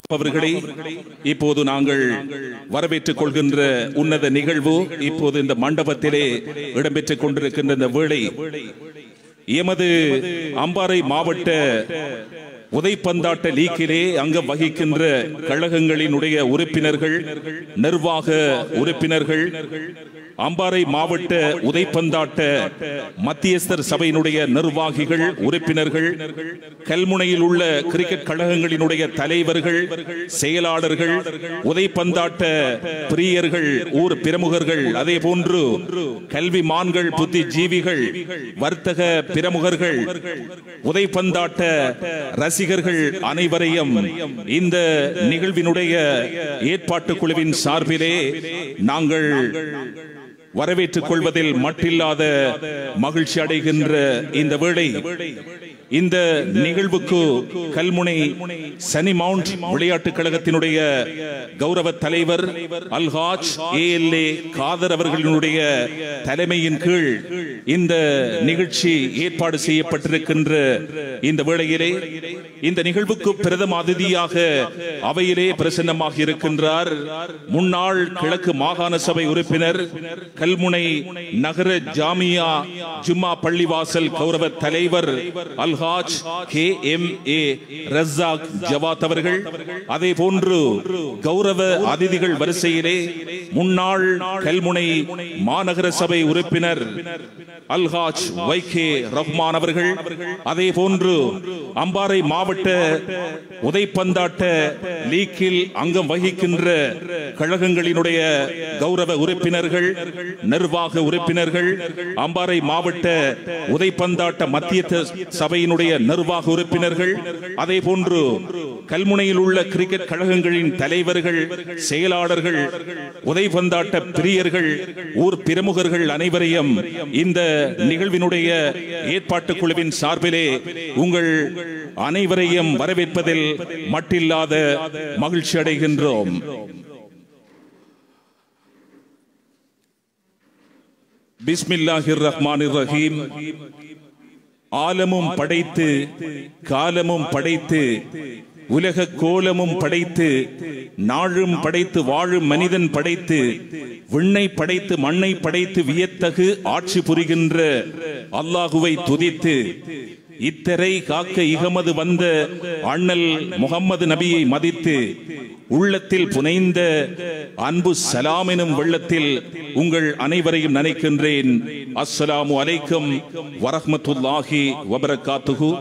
அவர்களே இப்போது நாங்கள் வரவேற்றுக் கொள்கின்ற உன்னத நிகழ்வு இப்போது இந்த மண்டபத்திலே இடம்பெற்றுக் கொண்டிருக்கின்ற இந்த வேளை எமது அம்பாறை மாவட்ட உதைப்பந்தாட்ட லீக்கிலே அங்கம் வகிக்கின்ற கழகங்களினுடைய உறுப்பினர்கள் நிர்வாக உறுப்பினர்கள் அம்பாறை மாவட்ட உதைப்பந்தாட்ட மத்தியஸ்தர் சபையினுடைய நிர்வாகிகள் உறுப்பினர்கள் கல்முனையில் உள்ள கிரிக்கெட் கழகங்களினுடைய தலைவர்கள் செயலாளர்கள் உதைப்பந்தாட்ட பிரியர்கள் ஊர் பிரமுகர்கள் அதே போன்று கல்விமான்கள் புத்திஜீவிகள் வர்த்தக பிரமுகர்கள் உதைப்பந்தாட்ட ரசிகர்கள் அனைவரையும் இந்த நிகழ்வினுடைய ஏற்பாட்டு குழுவின் சார்பிலே நாங்கள் வரவேற்றுக் கொள்வதில் மட்டில்லாத மகிழ்ச்சி அடைகின்ற இந்த வேளை இந்த நிகழ்வுக்கு கல்முனை சனி மவுண்ட் விளையாட்டுக் கழகத்தினுடைய கௌரவ தலைவர் அல்ஹாஜ் ஏஎல்ஏ காதர் அவர்களினுடைய தலைமையின் கீழ் இந்த நிகழ்ச்சி ஏற்பாடு செய்யப்பட்டிருக்கின்ற இந்த வேளையிலே இந்த நிகழ்வுக்கு பிரதம அதிதியாக அவையிலே பிரசன்னமாக இருக்கின்றார் முன்னாள் கிழக்கு மாகாண சபை உறுப்பினர் கல்முனை நகர ஜாமியா ஜும்மா பள்ளிவாசல் கௌரவ தலைவர் அல்ஹாஜ் K M A Razak Jawad அவர்கள் அதே போன்று கௌரவ அதிதிகள் வரிசையிலே முன்னாள் கல்முனை மாநகர சபை உறுப்பினர் அல்ஹாஜ் வைகே ரஹ்மான் அவர்கள் அதே போன்று அம்பாறை மாவட்ட உதைப்பந்தாட்ட லீக்கில் அங்கம் வகிக்கின்ற கழகங்களினுடைய கௌரவ உறுப்பினர்கள் நிர்வாக உறுப்பினர்கள் அம்பாறை மாவட்ட உதைப்பந்தாட்ட மத்திய சபையினுடைய நிர்வாக உறுப்பினர்கள் அதே போன்று கல்முனையில் உள்ள கிரிக்கெட் கழகங்களின் தலைவர்கள் செயலாளர்கள் உதைப்பந்தாட்ட பிரியர்கள் ஊர் பிரமுகர்கள் அனைவரையும் இந்த நிகழ்வினுடைய ஏற்பாட்டு குழுவின் சார்பிலே உங்கள் அனைவரையும் வரவேற்பதில் மட்டில்லாத மகிழ்ச்சி அடைகின்றோம் பிஸ்மில்லாஹிர் ரஹ்மானிர் ரஹீம் ஆலமும் படைத்து காலமும் படைத்து உலக கோலமும் படைத்து நாழும் படைத்து வாழும் மனிதன் படைத்து விண்ணை படைத்து மண்ணை படைத்து வியத்தகு ஆட்சி புரிகின்ற அல்லாஹுவை துதித்து இத்தரை காக்க இகமது வந்த அண்ணல் முகம்மது நபியை மதித்து உள்ளத்தில் புனைந்த அன்பு சலாம் எனும் வெள்ளத்தில் உங்கள் அனைவரையும் நினைக்கின்றேன் அஸ்ஸலாமு அலைக்கும் வரஹ்மத்துல்லாஹி வபரகாத்துஹு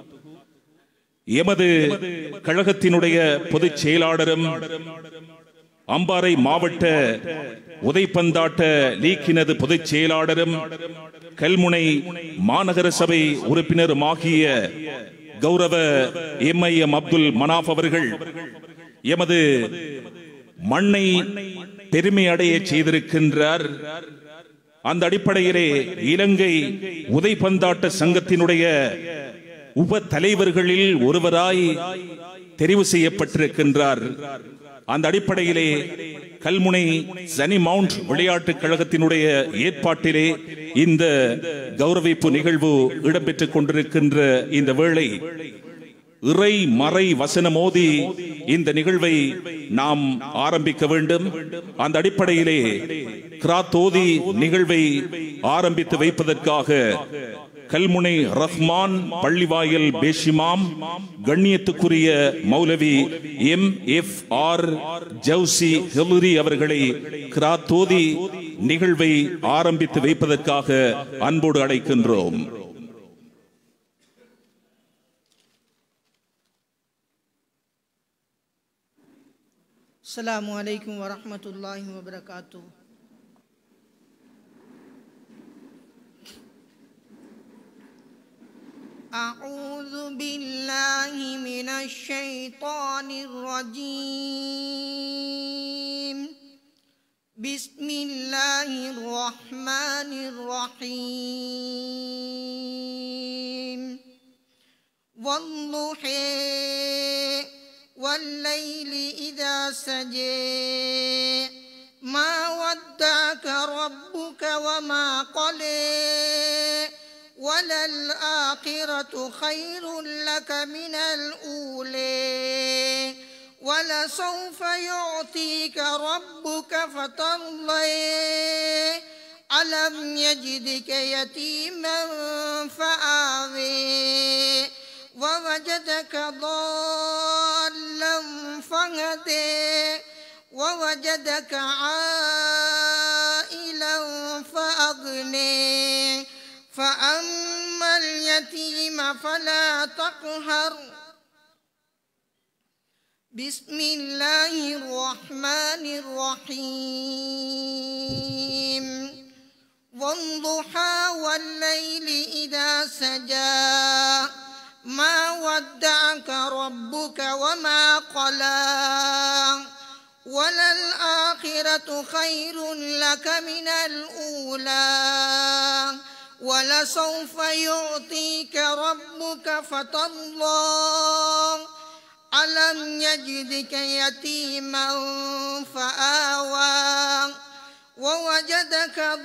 எமது கழகத்தினுடைய பொதுச் செயலாளரும் அம்பாறை மாவட்ட உதைப்பந்தாட்ட லீக்கினது பொதுச் செயலாளரும் கல்முனை மாநகர சபை உறுப்பினருமாகிய கௌரவ M I M Abdul Manaf அவர்கள் எமது மண்ணை பெருமை அடைய செய்திருக்கின்றார் அந்த அடிப்படையிலே இலங்கை உதைப்பந்தாட்ட சங்கத்தினுடைய உப தலைவர்களில் ஒருவராய் தெரிவு செய்யப்பட்டிருக்கின்றார் அந்த அடிப்படையிலே கல்முனை சனி மவுண்ட் விளையாட்டுக் கழகத்தினுடைய ஏற்பாட்டிலே இந்த கௌரவிப்பு நிகழ்வு இடம்பெற்றுக் கொண்டிருக்கின்ற இந்த வேளை இறை மறை வசனமோதி இந்த நிகழ்வை நாம் ஆரம்பிக்க வேண்டும் அந்த அடிப்படையிலே கிராத்தோதி நிகழ்வை ஆரம்பித்து வைப்பதற்காக கல்முனை ரஹ்மான் பள்ளிவாயல் பேஷிமாம் கண்ணியத்துக்குரிய மௌலவி M F R Jausi Heluri அவர்களை கிராத்தோதி நிகழ்வை ஆரம்பித்து வைப்பதற்காக அன்போடு அழைக்கின்றோம் السلام عليكم ورحمة الله وبركاته أعوذ بالله من الشيطان الرجيم بسم الله الرحمن الرحيم والضحى والليل إذا سجى ما ودعك ربك وما قلى وللآخرة خير لك من الأولى ولسوف يعطيك ربك فترضي ألم يجدك يتيما فآوي ووجدك ضالا فهدي ووجدك عائلا فأغني فأما اليتيم فلا تقهر بسم الله الرحمن الرحيم والضحى والليل إذا سجى ما ودعك ربك وما قلى وللآخرة خير لك من الأولى ولسوف يعطيك ربك فترضى ألم يجدك يتيما فآوى ووجدك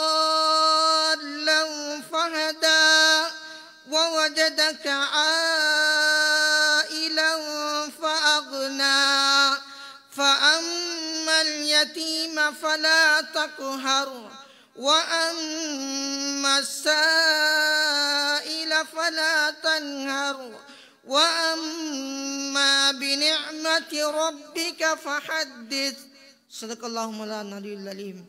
ضالا فهدى ووجدك عائلا فأغنى فأما اليتيم فلا تقهر وأما السائل فلا تنهر وأما بنعمة ربك فحدث صدق الله مولانا العلي العليم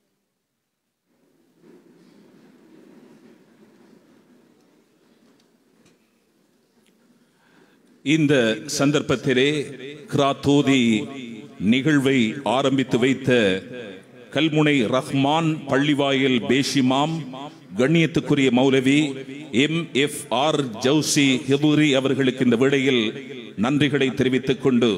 இந்த சந்தர்ப்பத்திலே கிராத்தோதி நிகழ்வை ஆரம்பித்து வைத்த கல்முனை ரஹ்மான் பள்ளிவாயல் பேஷிமாம் கண்ணியத்துக்குரிய மௌலவி M F R Jausi Hefuri அவர்களுக்கு இந்த வேளையில் நன்றிகளை தெரிவித்துக் கொண்டு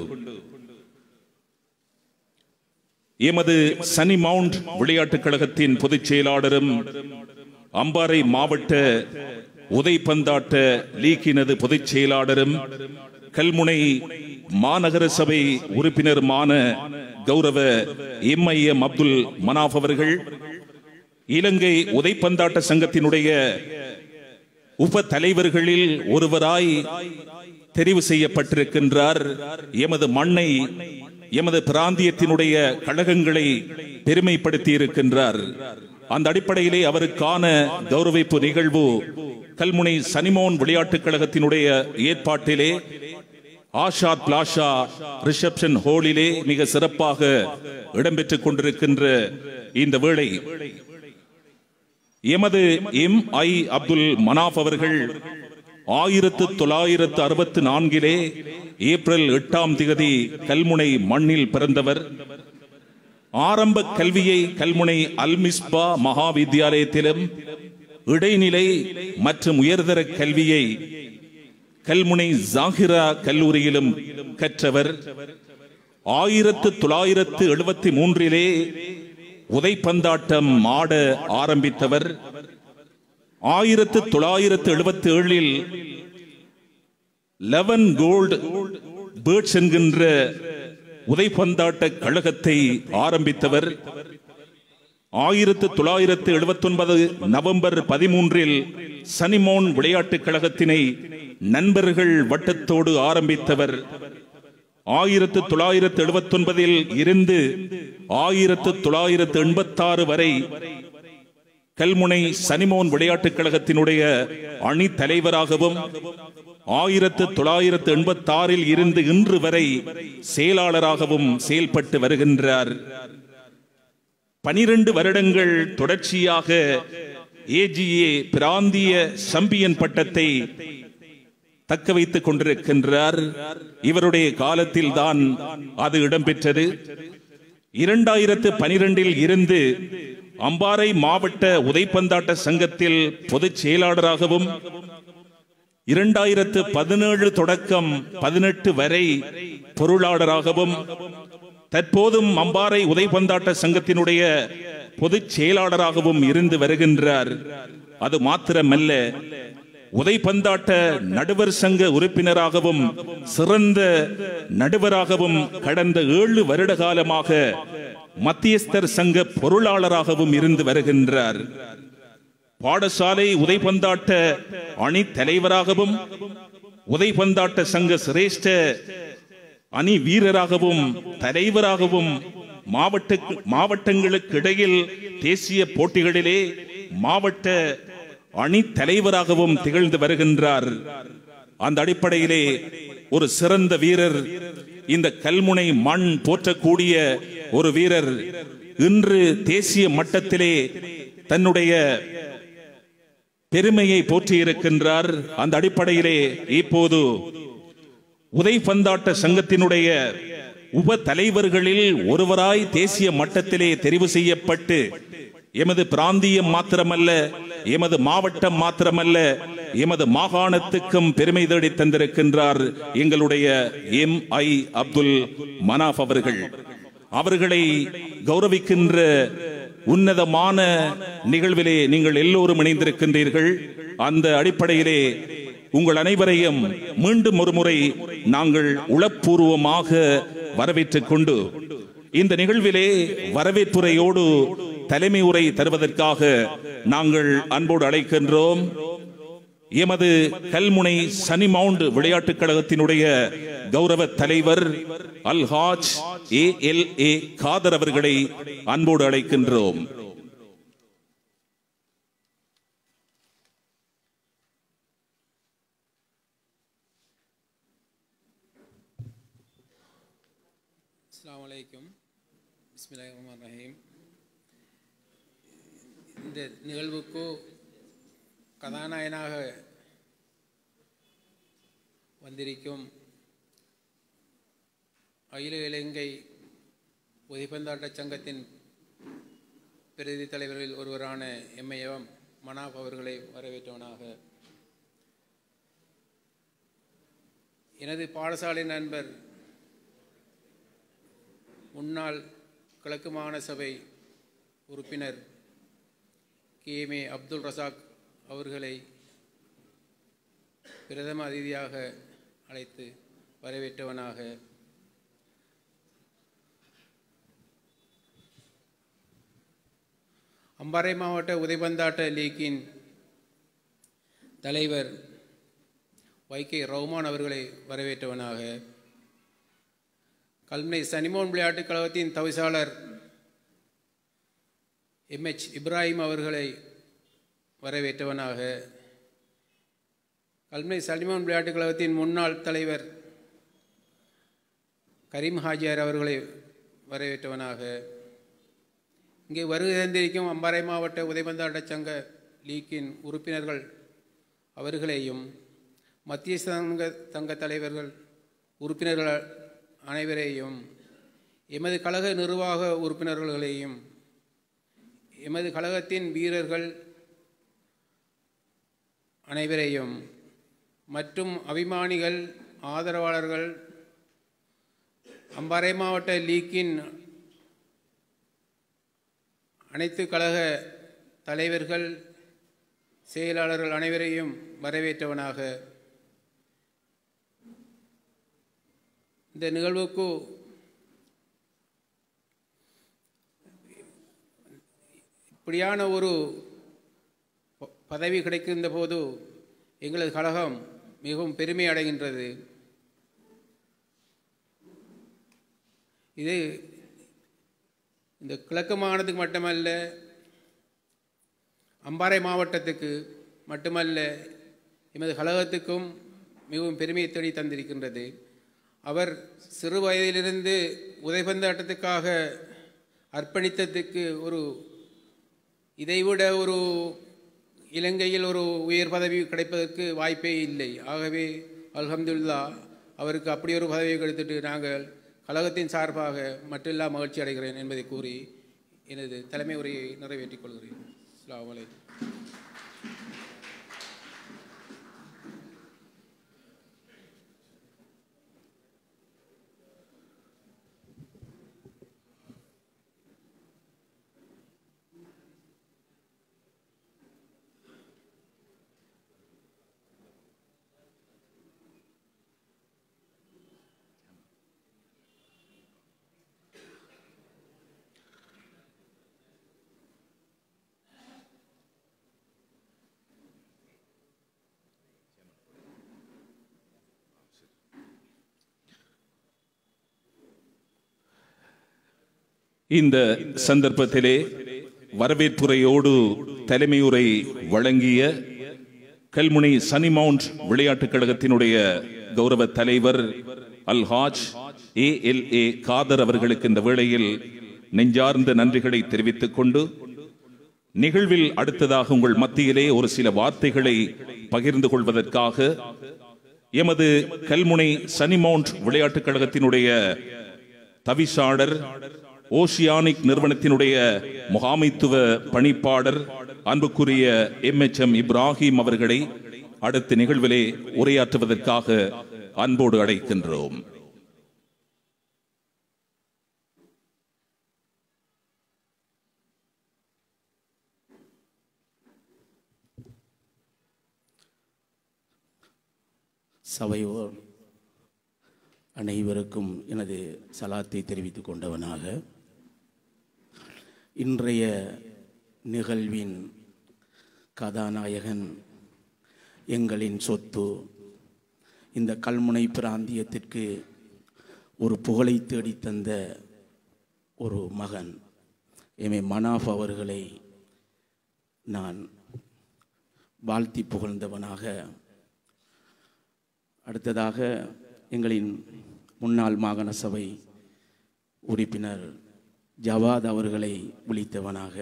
எமது சனி மவுண்ட் விளையாட்டுக் கழகத்தின் பொதுச் செயலாளரும் அம்பாறை மாவட்ட உதைப்பந்தாட்ட லீக்கினது பொதுச் செயலாளரும் கல்முனை மாநகர சபை உறுப்பினருமான கௌரவ M I M Abdul Manaf அவர்கள் இலங்கை உதைப்பந்தாட்ட சங்கத்தினுடைய உப தலைவர்களில் ஒருவராய் தெரிவு செய்யப்பட்டிருக்கின்றார் எமது மண்ணை எமது பிராந்தியத்தினுடைய கழகங்களை பெருமைப்படுத்தி இருக்கின்றார் அந்த அடிப்படையிலே அவருக்கான கௌரவிப்பு நிகழ்வு கல்முனை சனிமோன் விளையாட்டுக் கழகத்தினுடைய ஏற்பாட்டிலே ஆஷாத் பிளாஷா ரிசப்ஷன் ஹோலிலே மிக சிறப்பாக இடம்பெற்றுக் கொண்டிருக்கின்ற இந்த வேளை எமது எம் ஐ அப்துல் மனாப் அவர்கள் ஆயிரத்து தொள்ளாயிரத்து அறுபத்தி நான்கிலே ஏப்ரல் எட்டாம் திகதி கல்முனை மண்ணில் பிறந்தவர் ஆரம்ப கல்வியை கல்முனை அல்மிஸ்பா மகா வித்தியாலயத்திலும் இடைநிலை மற்றும் உயர்தர கல்வியை கல்முனை ஜாகிரா கல்லூரியிலும் கற்றவர் ஆயிரத்து தொள்ளாயிரத்து எழுபத்தி மூன்றிலே உதைப்பந்தாட்டம் ஆட ஆரம்பித்தவர் ஆயிரத்து தொள்ளாயிரத்து எழுபத்தி ஏழில் லெவன் கோல்டு பேர்ட்ஸ் என்கின்ற உதைப்பந்தாட்ட கழகத்தை ஆரம்பித்தவர் ஆயிரத்து தொள்ளாயிரத்து எழுபத்தி ஒன்பது நவம்பர் பதிமூன்றில் சனிமோன் விளையாட்டுக் கழகத்தினை நண்பர்கள் வட்டத்தோடு ஆரம்பித்தவர் ஆயிரத்து தொள்ளாயிரத்து எழுபத்தி ஒன்பதில் இருந்து ஆயிரத்து தொள்ளாயிரத்து எண்பத்தாறு வரை கல்முனை சனிமோன் விளையாட்டுக் கழகத்தினுடைய அணி தலைவராகவும் ஆயிரத்து தொள்ளாயிரத்து எண்பத்தி ஆறில் இருந்து இன்று வரை செயலாளராகவும் செயல்பட்டு வருகின்றார் பனிரெண்டு வருடங்கள் தொடர்ச்சியாக ஏஜிஏ பிராந்திய சம்பியன் பட்டத்தை தக்க வைத்துக் கொண்டிருக்கின்றார் இவருடைய காலத்தில் தான் அது இடம்பெற்றது இரண்டாயிரத்து பனிரெண்டில் இருந்து அம்பாறை மாவட்ட உதைப்பந்தாட்ட சங்கத்தில் பொதுச் செயலாளராகவும் இரண்டாயிரத்து பதினேழு தொடக்கம் பதினெட்டு வரை பொருளாளராகவும் தற்போதும் அம்பாறை உதைப்பந்தாட்ட சங்கத்தினுடைய பொதுச் செயலாளராகவும் இருந்து வருகின்றார் அது மாத்திரமல்ல உதைப்பந்தாட்ட நடுவர் சங்க உறுப்பினராகவும் சிறந்த நடுவராகவும் கடந்த ஏழு வருட காலமாக மத்தியஸ்தர் சங்க பொருளாளராகவும் இருந்து வருகின்றார் பாடசாலை உதைப்பந்தாட்ட அணி தலைவராகவும் உதைப்பந்தாட்ட சங்க சிரேஷ்ட அணி வீரராகவும் தலைவராகவும் மாவட்ட மாவட்டங்களுக்கு இடையில் தேசிய போட்டிகளிலே மாவட்ட அணி தலைவராகவும் திகழ்ந்து வருகின்றார் அந்த அடிப்படையிலே ஒரு சிறந்த வீரர் இந்த கல்முனை மண் போற்றக்கூடிய ஒரு வீரர் இன்று தேசிய மட்டத்திலே தன்னுடைய பெருமையை போற்றியிருக்கின்றார் அந்த அடிப்படையிலே இப்போது உதைபந்தாட்ட சங்கத்தினுடைய உப தலைவர்களில் ஒருவராய் தேசிய மட்டத்திலே தெரிவு செய்யப்பட்டு எமது பிராந்தியம் மாத்திரமல்ல எமது மாவட்டம் மாத்திரமல்ல எமது மாகாணத்துக்கும் பெருமை தேடி தந்திருக்கின்றார் எங்களுடைய எம் ஐ அப்துல் மனாப் அவர்கள் அவர்களை கௌரவிக்கின்ற உன்னதமான நிகழ்விலே நீங்கள் எல்லோரும் இணைந்திருக்கின்றீர்கள் அந்த அடிப்படையிலே உங்கள் அனைவரையும் மீண்டும் ஒரு முறை நாங்கள் உளப்பூர்வமாக வரவேற்றுக் கொண்டு இந்த நிகழ்விலே வரவேற்புரையோடு தலைமை உரை தருவதற்காக நாங்கள் அன்போடு அழைக்கின்றோம் எமது கல்முனை சனி மவுண்ட் விளையாட்டுக் கழகத்தினுடைய கௌரவ தலைவர் Alhaj A L A Kader அவர்களை அன்போடு அழைக்கின்றோம் அஸ்ஸலாமு அலைக்கும் பிஸ்மில்லாஹிர் ரஹ்மானிர் ரஹீம் இந்த நிகழ்வுக்கு கதாநாயகனாக வந்திருக்கும் அகில இலங்கை உதைப்பந்தாட்ட சங்கத்தின் பிரதி தலைவர்களில் ஒருவரான எம்ஐஎம் மனாப் அவர்களை வரவேற்றவனாக எனது பாடசாலை நண்பர் முன்னாள் கிழக்கு மாகாண சபை உறுப்பினர் கேஎம்ஏ அப்துல் ரசாக் அவர்களை பிரதம அதிதியாக அழைத்து வரவேற்றவனாக அம்பாறை மாவட்ட உதைபந்தாட்ட லீக்கின் தலைவர் வைகே ரஹ்மான் அவர்களை வரவேற்றவனாக கல்முனை சனிமோன் விளையாட்டுக் கழகத்தின் தவிசாளர் எம்எச் இப்ராஹிம் அவர்களை வரவேற்றவனாக கல்முனை சனிமோன் விளையாட்டுக் கழகத்தின் முன்னாள் தலைவர் கரீம் ஹாஜியார் அவர்களை வரவேற்றவனாக இங்கே வருகை தந்திருக்கும் அம்பாறை மாவட்ட உதைபந்தாட்ட சங்க லீக்கின் உறுப்பினர்கள் அவர்களையும் மத்திய சங்க சங்க தலைவர்கள் உறுப்பினர்கள் அனைவரையும் எமது கழக நிர்வாக உறுப்பினர்களையும் எமது கழகத்தின் வீரர்கள் அனைவரையும் மற்றும் அபிமானிகள் ஆதரவாளர்கள் அம்பாறை மாவட்ட லீக்கின் அனைத்து கழக தலைவர்கள் செயலாளர்கள் அனைவரையும் வரவேற்றவனாக இந்த நிகழ்வுக்கு இப்படியான ஒரு ப- பதவி கிடைக்கின்ற போது எங்களது கழகம் மிகவும் பெருமை அடைகின்றது இது இந்த கிழக்கு மாகாணத்துக்கு மட்டுமல்ல அம்பாறை மாவட்டத்துக்கு மட்டுமல்ல எமது கழகத்துக்கும் மிகவும் பெருமையை தேடி தந்திருக்கின்றது அவர் சிறு வயதிலிருந்து உதைபந்தாட்டத்துக்காக அர்ப்பணித்ததுக்கு ஒரு இதைவிட ஒரு இலங்கையில் ஒரு உயர் பதவி கிடைப்பதற்கு வாய்ப்பே இல்லை ஆகவே அல்ஹம்துலில்லா அவருக்கு அப்படி ஒரு பதவியை கிடைத்துட்டு நாங்கள் கழகத்தின் சார்பாக மற்றெல்லா மகிழ்ச்சி அடைகிறேன் என்பதை கூறி எனது தலைமை உரையை நிறைவேற்றிக் கொள்கிறேன் அஸ்ஸலாமு அலைக்கும் இந்த சந்தர்ப்பத்திலே வரவேற்புரையோடு தலைமையுரை வழங்கிய கல்முனை சனி மவுண்ட் விளையாட்டுக் கழகத்தினுடைய கௌரவ தலைவர் Alhaj A L A Kader அவர்களுக்கு இந்த வேளையில் நெஞ்சார்ந்த நன்றிகளை தெரிவித்துக் கொண்டு நிகழ்வில் அடுத்ததாக உங்கள் மத்தியிலே ஒரு சில வார்த்தைகளை பகிர்ந்து கொள்வதற்காக எமது கல்முனை சனி மவுண்ட் விளையாட்டுக் கழகத்தினுடைய தவிசாளர் ஓஷியானிக் நிறுவனத்தினுடைய முகாமைத்துவ பணிப்பாளர் அன்புக்குரிய எம் எச் எம் இப்ராஹிம் அவர்களை அடுத்த நிகழ்விலே உரையாற்றுவதற்காக அன்போடு அழைக்கின்றோம் சபையோர் அனைவருக்கும் எனது சலாத்தை தெரிவித்துக் கொண்டவனாக இன்றைய நிகழ்வின் கதாநாயகன் எங்களின் சொத்து இந்த கல்முனை பிராந்தியத்திற்கு ஒரு புகழை தேடித் தந்த ஒரு மகன் எமே மனாஃப் அவர்களை நான் வாழ்த்தி புகழ்ந்தவனாக அடுத்ததாக எங்களின் முன்னாள் மாகாண சபை உறுப்பினர் ஜவாத் அவர்களை விழித்தவனாக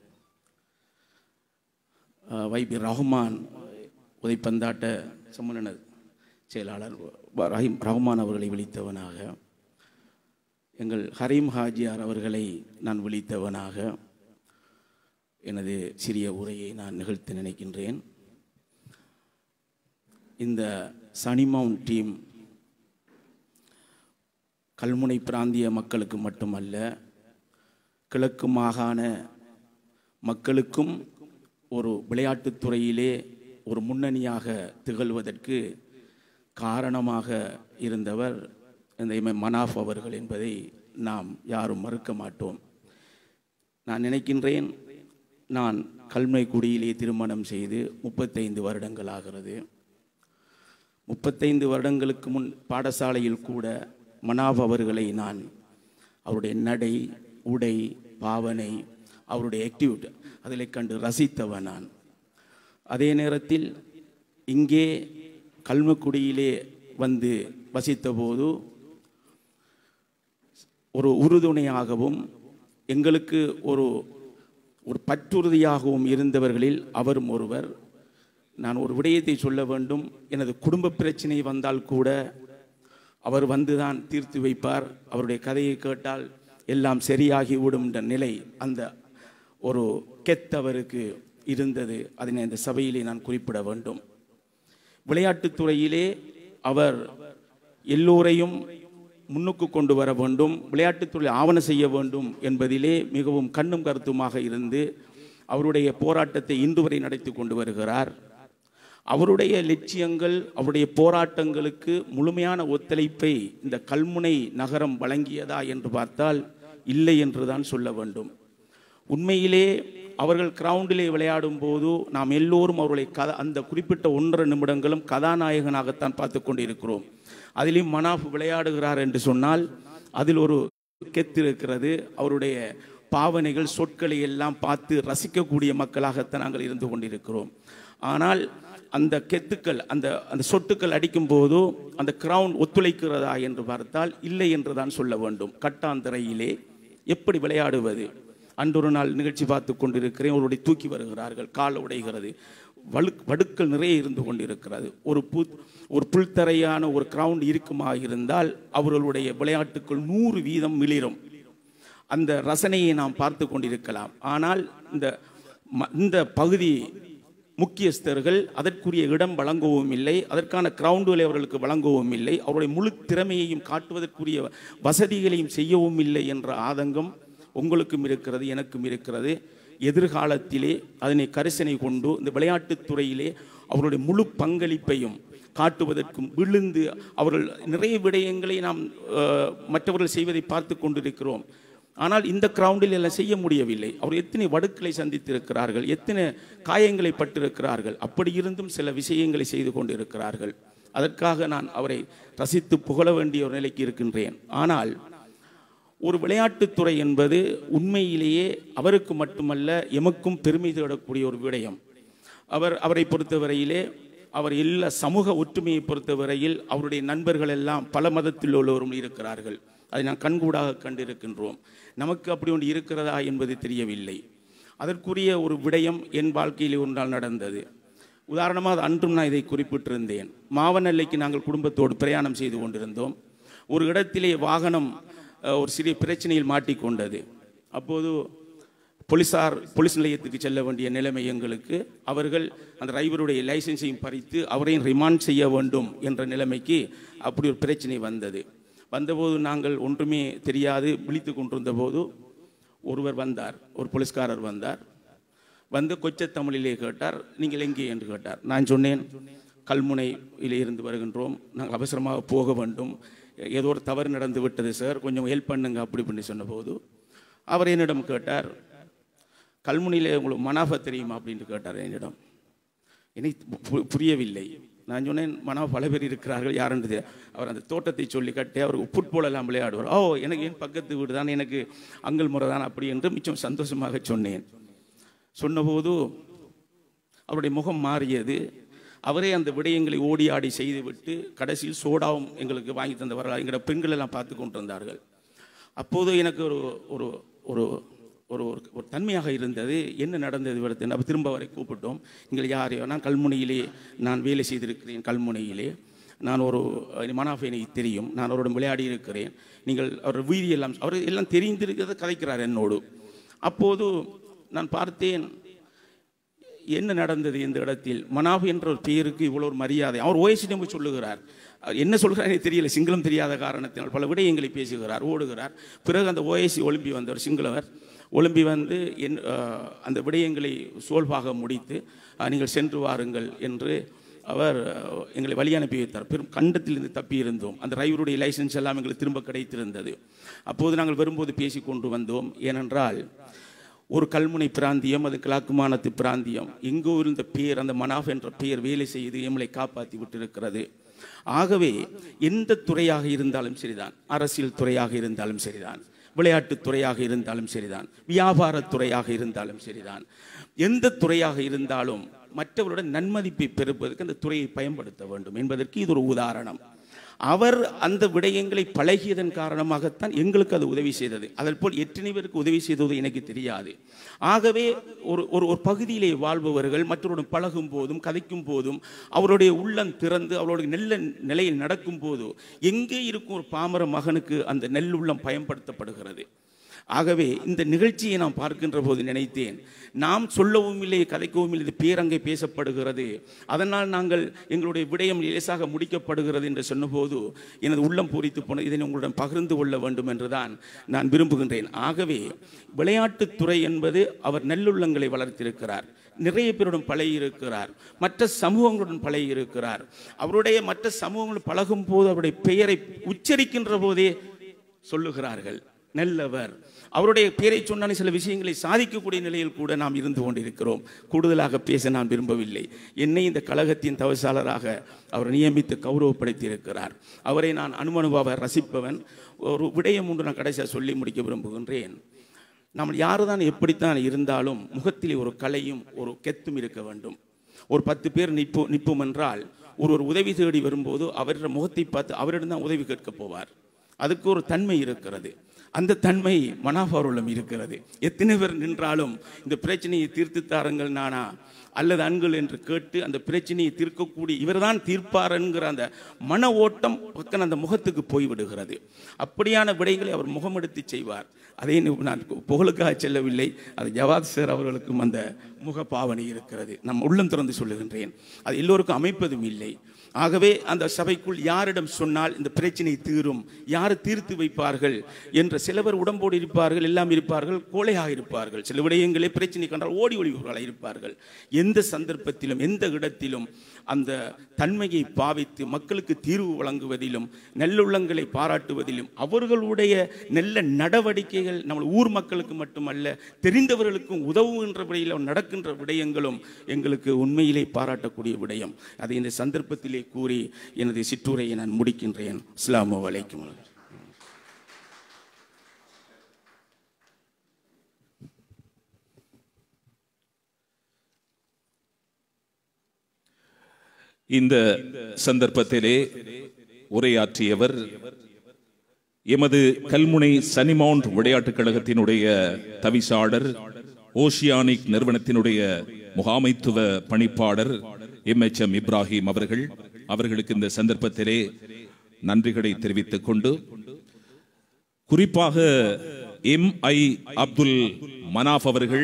அஹ், வைபி ரஹ்மான் உதைப்பந்தாட்ட சம்மேளன செயலாளர் வ- ரஹீம் ரஹ்மான் அவர்களை விழித்தவனாக எங்கள் ஹரீம் ஹாஜியார் அவர்களை நான் விழித்தவனாக எனது சிறிய உரையை நான் நிகழ்த்த நினைக்கின்றேன் இந்த சனிமவுன் டீம் கல்முனை பிராந்திய மக்களுக்கு மட்டுமல்ல கிழக்கு மாகாண மக்களுக்கும் ஒரு விளையாட்டுத் துறையிலே ஒரு முன்னணியாக திகழ்வதற்கு காரணமாக இருந்தவர் இந்த இமம் மனாஃப் அவர்கள் என்பதை நாம் யாரும் மறுக்க மாட்டோம் நான் நினைக்கின்றேன் நான் கல்மைக்குடியிலே திருமணம் செய்து முப்பத்தைந்து வருடங்கள் ஆகிறது முப்பத்தைந்து வருடங்களுக்கு முன் பாடசாலையில் கூட மனாப் அவர்களை நான் அவருடைய நடை உடை பாவனை அவருடைய ஆக்டிவிட்டி அதிலை கண்டு ரசித்தவன் நான் அதே நேரத்தில் இங்கே கல்மக்குடியிலே வந்து வசித்தபோது ஒரு உறுதுணையாகவும் எங்களுக்கு ஒரு ஒரு பற்றுறுதியாகவும் இருந்தவர்களில் அவரும் ஒருவர் நான் ஒரு விடயத்தை சொல்ல வேண்டும் எனது குடும்ப பிரச்சனை வந்தால் கூட அவர் வந்துதான் தீர்த்து வைப்பார் அவருடைய கதையை கேட்டால் எல்லாம் சரியாகிவிடும் என்ற நிலை அந்த ஒரு கெத் அவருக்கு இருந்தது அதனை இந்த சபையிலே நான் குறிப்பிட வேண்டும் விளையாட்டுத் துறையிலே அவர் எல்லோரையும் முன்னுக்கு கொண்டு வர வேண்டும் விளையாட்டுத் துறையில் ஆவண செய்ய வேண்டும் என்பதிலே மிகவும் கண்ணும் கருத்துமாக இருந்து அவருடைய போராட்டத்தை இன்று வரை நடத்தி கொண்டு வருகிறார் அவருடைய லட்சியங்கள் அவருடைய போராட்டங்களுக்கு முழுமையான ஒத்துழைப்பை இந்த கல்முனை நகரம் வழங்கியதா என்று பார்த்தால் இல்லை என்றுதான் சொல்ல வேண்டும் உண்மையிலே அவர்கள் கிரவுண்டிலே விளையாடும் போது நாம் எல்லோரும் அவர்களை கதா அந்த குறிப்பிட்ட ஒன்றரை நிமிடங்களும் கதாநாயகனாகத்தான் பார்த்து கொண்டிருக்கிறோம் அதிலும் மனாஃப் விளையாடுகிறார் என்று சொன்னால் அதில் ஒரு கெத்து இருக்கிறது அவருடைய பாவனைகள் சொற்களை எல்லாம் பார்த்து ரசிக்கக்கூடிய மக்களாகத்தான் நாங்கள் இருந்து கொண்டிருக்கிறோம் ஆனால் அந்த கெத்துக்கள் அந்த அந்த சொட்டுக்கள் அடிக்கும் போது அந்த கிரவுண்ட் ஒத்துழைக்கிறதா என்று பார்த்தால் இல்லை என்று தான் சொல்ல வேண்டும் கட்டாந்தரையிலே எப்படி விளையாடுவது அன்றொரு நாள் நிகழ்ச்சி பார்த்து கொண்டிருக்கிறேன் அவருடைய தூக்கி வருகிறார்கள் கால் உடைகிறது வலு வடுக்கள் நிறைய இருந்து கொண்டிருக்கிறது ஒரு பு ஒரு புல்தரையான ஒரு கிரவுண்ட் இருக்குமா இருந்தால் அவர்களுடைய விளையாட்டுக்குள் நூறு வீதம் மிளிரும் அந்த ரசனையை நாம் பார்த்து கொண்டிருக்கலாம் ஆனால் இந்த ம- இந்த பகுதி முக்கியஸ்தர்கள் அதற்குரிய இடம் வழங்கவும் இல்லை அதற்கான கிரவுண்டுகளை அவர்களுக்கு வழங்கவும் இல்லை அவருடைய முழு திறமையையும் காட்டுவதற்குரிய வசதிகளையும் செய்யவும் இல்லை என்ற ஆதங்கம் உங்களுக்கும் இருக்கிறது எனக்கும் இருக்கிறது எதிர்காலத்திலே அதனை கரிசனை கொண்டு இந்த விளையாட்டுத் துறையிலே அவருடைய முழு பங்களிப்பையும் காட்டுவதற்கும் விழுந்து அவர்கள் நிறைய விடயங்களை நாம் அஹ், மற்றவர்கள் செய்வதை பார்த்து கொண்டிருக்கிறோம் ஆனால் இந்த கிரவுண்டில் எல்லாம் செய்ய முடியவில்லை அவர் எத்தனை வடுக்களை சந்தித்திருக்கிறார்கள் எத்தனை காயங்களை பட்டிருக்கிறார்கள் அப்படி இருந்தும் சில விஷயங்களை செய்து கொண்டிருக்கிறார்கள் அதற்காக நான் அவரை ரசித்து புகழ வேண்டிய ஒரு நிலைக்கு இருக்கின்றேன் ஆனால் ஒரு விளையாட்டுத்துறை என்பது உண்மையிலேயே அவருக்கு மட்டுமல்ல எமக்கும் பெருமை தேடக்கூடிய ஒரு விடயம் அவர் அவரை பொறுத்தவரையிலே அவர் எல்லா சமூக ஒற்றுமையை பொறுத்தவரையில் அவருடைய நண்பர்கள் எல்லாம் பல மதத்தில் உள்ளவரும் இருக்கிறார்கள் அதை நான் கண்கூடாக கண்டிருக்கின்றோம் நமக்கு அப்படி ஒன்று இருக்கிறதா என்பது தெரியவில்லை அதற்குரிய ஒரு விடயம் என் வாழ்க்கையிலே ஒரு நாள் நடந்தது உதாரணமாக அது அன்றும் நான் இதை குறிப்பிட்டிருந்தேன் மாவனல்லைக்கு நாங்கள் குடும்பத்தோடு பிரயாணம் செய்து கொண்டிருந்தோம் ஒரு இடத்திலே வாகனம் அஹ், ஒரு சிறிய பிரச்சனையில் மாட்டிக்கொண்டது அப்போது போலீசார் போலீஸ் நிலையத்துக்கு செல்ல வேண்டிய நிலைமை எங்களுக்கு அவர்கள் அந்த டிரைவருடைய லைசன்ஸையும் பறித்து அவரையும் ரிமாண்ட் செய்ய வேண்டும் என்ற நிலைமைக்கு அப்படி ஒரு பிரச்சனை வந்தது வந்தபோது நாங்கள் ஒன்றுமே தெரியாது விழித்து கொண்டிருந்த போது ஒருவர் வந்தார் ஒரு போலீஸ்காரர் வந்தார் வந்து கொச்ச தமிழிலே கேட்டார் நீங்கள் எங்கே என்று கேட்டார் நான் சொன்னேன் கல்முனையிலே இருந்து வருகின்றோம் நாங்கள் அவசரமாக போக வேண்டும் ஏதோ ஒரு தவறு நடந்து விட்டது சார் கொஞ்சம் ஹெல்ப் பண்ணுங்க அப்படி பண்ணி சொன்னபோது அவர் என்னிடம் கேட்டார் கல்முனையிலே உங்களுக்கு மனாஃபா தெரியுமா அப்படின்னு கேட்டார் என்னிடம் எனக்கு பு- புரியவில்லை நான் சொன்னேன் மனம் பல பேர் இருக்கிறார்கள் யாருன்னு தெரியாது. அவர் அந்த தோட்டத்தை சொல்லி கட்டி அவர் ஃபுட்பால் எல்லாம் விளையாடுவார் ஓ எனக்கு என் பக்கத்து வீடு தான் எனக்கு அங்கல் முறை தான் அப்படி என்று மிச்சம் சந்தோஷமாக சொன்னேன் சொன்னபோது அவருடைய முகம் மாறியது அவரே அந்த விடயங்களை ஓடி ஆடி செய்துவிட்டு கடைசியில் சோடாவும் எங்களுக்கு வாங்கி தந்தவர்கள் எங்களோட பெண்கள் எல்லாம் பார்த்து கொண்டிருந்தார்கள் அப்போது எனக்கு ஒரு ஒரு ஒரு ஒரு ஒரு ஒரு தன்மையாக இருந்தது என்ன நடந்தது விடத்து அப்போ திரும்ப அவரை கூப்பிட்டோம் நீங்கள் யாரையோ நான் கல்முனையிலே நான் வேலை செய்திருக்கிறேன் கல்முனையிலே நான் ஒரு மனாஃபை எனக்கு தெரியும் நான் அவரோட விளையாடி இருக்கிறேன் நீங்கள் அவர் வீதியெல்லாம் அவர் எல்லாம் தெரிந்திருக்கிறத கதைக்கிறார் என்னோடு அப்போது நான் பார்த்தேன் என்ன நடந்தது இந்த இடத்தில் மனாஃப் என்ற ஒரு பெயருக்கு இவ்வளோ ஒரு மரியாதை அவர் ஓஎஸ்டிஎம் சொல்லுகிறார் அவர் என்ன சொல்கிறார் எனக்கு தெரியல சிங்களம் தெரியாத காரணத்தினால் பல விடயங்களை பேசுகிறார் ஓடுகிறார் பிறகு அந்த ஓஎஸ்சி ஒலிம்பி வந்தவர் சிங்களவர் ஒலிம்பி வந்து என் அஹ், அந்த விடயங்களை சோல்வாக முடித்து அஹ், நீங்கள் சென்று வாருங்கள் என்று அவர் அஹ், எங்களை வழி அனுப்பி வைத்தார் பெரும் கண்டத்திலிருந்து தப்பி இருந்தோம் அந்த டிரைவருடைய லைசன்ஸ் எல்லாம் எங்களுக்கு திரும்ப கிடைத்திருந்தது அப்போது நாங்கள் வரும்போது பேசி கொண்டு வந்தோம் ஏனென்றால் ஒரு கல்முனை பிராந்தியம் அது கிழக்குமானத்து பிராந்தியம் எங்கோ இருந்த பேர் அந்த மனாஃப் என்ற பெயர் வேலை செய்து எம்மளை காப்பாற்றி விட்டிருக்கிறது ஆகவே எந்த துறையாக இருந்தாலும் சரிதான் அரசியல் துறையாக இருந்தாலும் சரிதான் விளையாட்டுத் துறையாக இருந்தாலும் சரிதான் வியாபாரத் துறையாக இருந்தாலும் சரிதான் எந்த துறையாக இருந்தாலும் மற்றவருடன் நன்மதிப்பை பெறுவதற்கு அந்த துறையை பயன்படுத்த வேண்டும் என்பதற்கு இது ஒரு உதாரணம் அவர் அந்த விடயங்களை பழகியதன் காரணமாகத்தான் எங்களுக்கு அது உதவி செய்தது அதன் போல் எத்தனை பேருக்கு உதவி செய்தது எனக்கு தெரியாது ஆகவே ஒரு ஒரு ஒரு பகுதியிலே வாழ்பவர்கள் மற்றவருடன் பழகும் போதும் கதைக்கும் போதும் அவருடைய உள்ளம் திறந்து அவருடைய நல்ல நிலையில் நடக்கும் போது எங்கே இருக்கும் ஒரு பாமர மகனுக்கு அந்த நெல்லுள்ளம் பயன்படுத்தப்படுகிறது ஆகவே இந்த நிகழ்ச்சியை நாம் பார்க்கின்ற போது நினைத்தேன் நாம் சொல்லவும் இல்லை கதைக்கவும் இல்லை இது பேரங்கே பேசப்படுகிறது அதனால் நாங்கள் எங்களுடைய விடயம் லேசாக முடிக்கப்படுகிறது என்று சொன்னபோது எனது உள்ளம் பூரித்து போன இதை உங்களுடன் பகிர்ந்து கொள்ள வேண்டும் என்றுதான் நான் விரும்புகின்றேன் ஆகவே விளையாட்டுத்துறை என்பது அவர் நல்லுள்ளங்களை வளர்த்திருக்கிறார் நிறைய பேருடன் பழகி இருக்கிறார் மற்ற சமூகங்களுடன் பழகி இருக்கிறார் அவருடைய மற்ற சமூகங்கள் பழகும் போது அவருடைய பெயரை உச்சரிக்கின்ற போதே சொல்லுகிறார்கள் நல்லவர் அவருடைய பெயரை சொன்னாலே சில விஷயங்களை சாதிக்கக்கூடிய நிலையில் கூட நாம் இருந்து கொண்டிருக்கிறோம் கூடுதலாக பேச நான் விரும்பவில்லை என்னை இந்த கழகத்தின் தவசாளராக அவர் நியமித்து கௌரவப்படுத்தி இருக்கிறார் அவரை நான் அனுமனுபாவை ரசிப்பவன் ஒரு விடயம் ஒன்று நான் கடைசியாக சொல்லி முடிக்க விரும்புகின்றேன் நம்ம யாரு தான் எப்படித்தான் இருந்தாலும் முகத்திலே ஒரு கலையும் ஒரு கெத்தும் இருக்க வேண்டும் ஒரு பத்து பேர் நிற்போ நிற்போம் என்றால் ஒரு ஒரு உதவி தேடி வரும்போது அவருடைய முகத்தை பார்த்து அவரிடம் தான் உதவி கேட்க போவார் அதுக்கு ஒரு தன்மை இருக்கிறது அந்த தன்மை மனாபாருளம் இருக்கிறது எத்தனை பேர் நின்றாலும் இந்த பிரச்சனையை தீர்த்து தாருங்கள் நானா அல்லது அன்கள் என்று கேட்டு அந்த பிரச்சனையை தீர்க்கக்கூடிய இவர்தான் தீர்ப்பார் என்கிற அந்த மன ஓட்டம் பக்கம் அந்த முகத்துக்கு போய்விடுகிறது அப்படியான விடைகளை அவர் முகமெடுத்து செய்வார் அதை நான் புகழுக்காக செல்லவில்லை அது ஜவாத் சார் அவர்களுக்கும் அந்த முக பாவனை இருக்கிறது நம் உள்ளம் திறந்து சொல்லுகின்றேன் அது எல்லோருக்கும் அமைப்பதும் இல்லை ஆகவே அந்த சபைக்குள் யாரிடம் சொன்னால் இந்த பிரச்சனை தீரும் யார் தீர்த்து வைப்பார்கள் என்ற சிலவர் உடம்போடு இருப்பார்கள் எல்லாம் இருப்பார்கள் கோழையாக இருப்பார்கள் சில விடயங்களே பிரச்சனை கண்டால் ஓடி ஒளிவர்களாக இருப்பார்கள் எந்த சந்தர்ப்பத்திலும் எந்த இடத்திலும் அந்த தன்மையை பாவித்து மக்களுக்கு தீர்வு வழங்குவதிலும் நல்லுள்ளங்களை பாராட்டுவதிலும் அவர்களுடைய நல்ல நடவடிக்கைகள் நம்ம ஊர் மக்களுக்கு மட்டுமல்ல தெரிந்தவர்களுக்கும் உதவுகின்ற விடையில் நடக்கின்ற விடயங்களும் எங்களுக்கு உண்மையிலே பாராட்டக்கூடிய விடயம் அதை இந்த சந்தர்ப்பத்திலே கூறி எனது சிற்றுரையை நான் முடிக்கின்றேன் அஸ்ஸலாமு அலைக்கும் இந்த சந்தர்ப்பத்திலே உரையாற்றியவர் எமது கல்முனை சனிமவுண்ட் விளையாட்டுக் கழகத்தினுடைய தவிசாளர் ஓஷியானிக் நிறுவனத்தினுடைய முகாமைத்துவ பணிப்பாளர் எம் எச் எம் இப்ராஹிம் அவர்கள் அவர்களுக்கு இந்த சந்தர்ப்பத்திலே நன்றிகளை தெரிவித்துக் கொண்டு குறிப்பாக எம் ஐ அப்துல் மனாஃப் அவர்கள்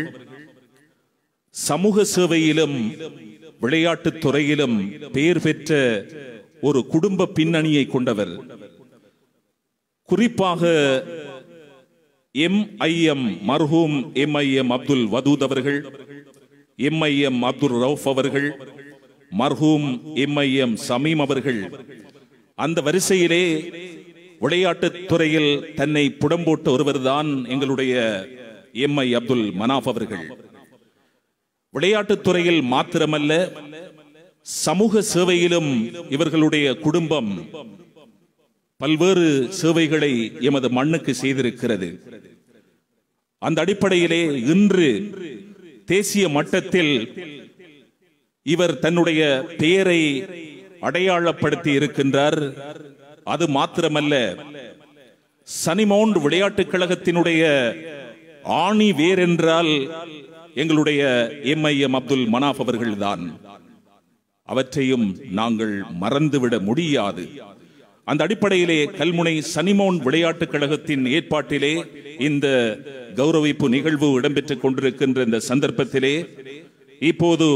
சமூக சேவையிலும் விளையாட்டுத் துறையிலும் பெயர் பெற்ற ஒரு குடும்ப பின்னணியை கொண்டவர் குறிப்பாக எம் ஐ எம் மர்ஹூம் M I M Abdul Wadood அவர்கள் M I M Abdul Rauf அவர்கள் மர்ஹூம் எம் ஐ எம் சமீம் அவர்கள் அந்த வரிசையிலே விளையாட்டுத் துறையில் தன்னை புடம்போட்ட ஒருவர்தான் எங்களுடைய எம் ஐ அப்துல் மனாஃப் அவர்கள் விளையாட்டுத் துறையில் மாத்திரமல்ல சமூக சேவையிலும் இவர்களுடைய குடும்பம் பல்வேறு சேவைகளை எமது மண்ணுக்கு செய்திருக்கிறது அந்த அடிப்படையிலே இன்று தேசிய மட்டத்தில் இவர் தன்னுடைய பெயரை அடையாளப்படுத்தி இருக்கின்றார் அது மாத்திரமல்ல சனிமவுண்ட் விளையாட்டுக் கழகத்தினுடைய ஆணி வேர் என்றால் எங்களுடைய M I M Abdul Manaf அவர்கள்தான் அவற்றையும் நாங்கள் மறந்துவிட முடியாது அந்த அடிப்படையிலே கல்முனை சனிமோன் விளையாட்டுக் கழகத்தின் ஏற்பாட்டிலே இந்த கௌரவிப்பு நிகழ்வு இடம்பெற்றுக் கொண்டிருக்கின்ற இந்த சந்தர்ப்பத்திலே இப்போது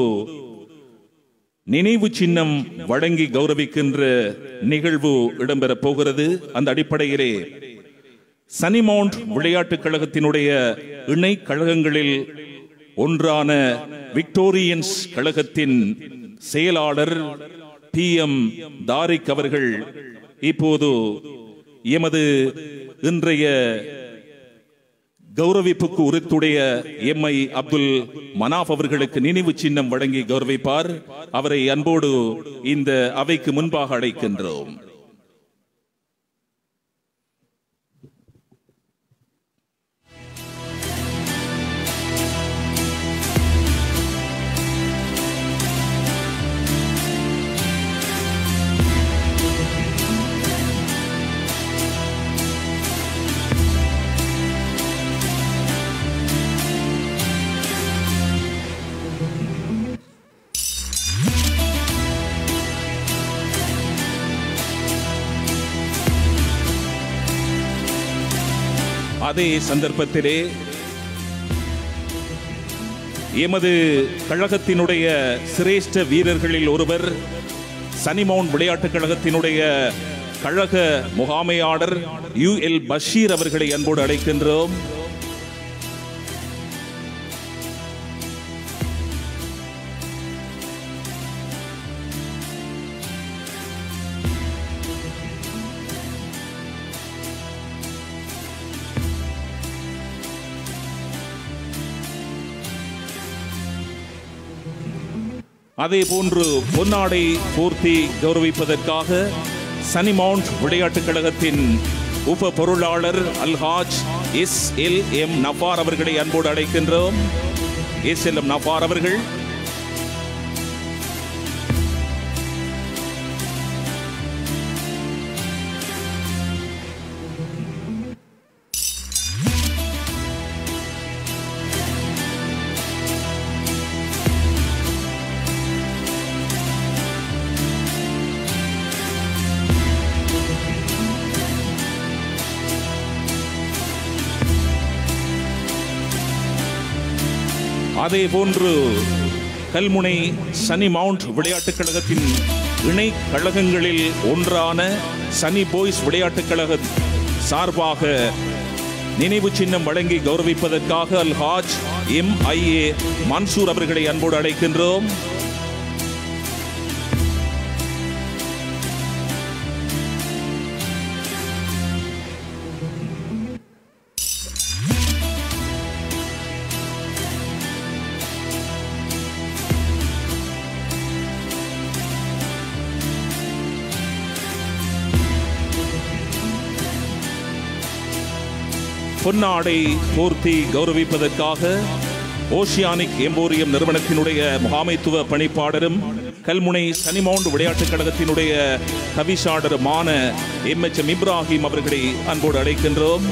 நினைவு சின்னம் வழங்கி கௌரவிக்கின்ற நிகழ்வு இடம்பெறப் போகிறது அந்த அடிப்படையிலே சனிமவுண்ட் விளையாட்டுக் கழகத்தினுடைய இணை கழகங்களில் ஒன்றான விக்டோரியன்ஸ் கழகத்தின் செயலாளர் பி எம் தாரிக் அவர்கள் இப்போது எமது இன்றைய கௌரவிப்புக்கு உரித்துடைய எம் ஐ அப்துல் மனாஃப் அவர்களுக்கு நினைவு சின்னம் வழங்கி கௌரவிப்பார் அவரை அன்போடு இந்த அவைக்கு முன்பாக அழைக்கின்றோம் அதே சந்தர்ப்பத்திலே எமது கழகத்தினுடைய சிரேஷ்ட வீரர்களில் ஒருவர் சனிமவுண்ட் விளையாட்டுக் கழகத்தினுடைய கழக முகாமையாளர் யு எல் பஷீர் அவர்களை அன்போடு அழைக்கின்றோம் அதே போன்று பொன்னாடை போர்த்தி கௌரவிப்பதற்காக சனி மவுண்ட் விளையாட்டுக் கழகத்தின் உப பொருளாளர் Alhaj S L M Nafar அவர்களை அன்போடு அழைக்கின்றோம் எஸ் எல் எம் நஃபார் அவர்கள் அதே போன்று கல்முனை சனி மவுண்ட் விளையாட்டுக் கழகத்தின் இணை கழகங்களில் ஒன்றான சனி பாய்ஸ் விளையாட்டுக் கழக சார்பாக நினைவு சின்னம் வழங்கி கௌரவிப்பதற்காக Alhaj M I A Mansoor அவர்களை அன்போடு அழைக்கின்றோம் பொன்னாடை போர்த்தி கௌரவிப்பதற்காக ஓஷியானிக் எம்போரியம் நிறுவனத்தினுடைய முகாமைத்துவ பணிப்பாளரும் கல்முனை சனிமவுண்ட் விளையாட்டுக் கழகத்தினுடைய தவிசாளருமான எம் எச் எம் இப்ராஹிம் அவர்களை அன்போடு அழைக்கின்றோம்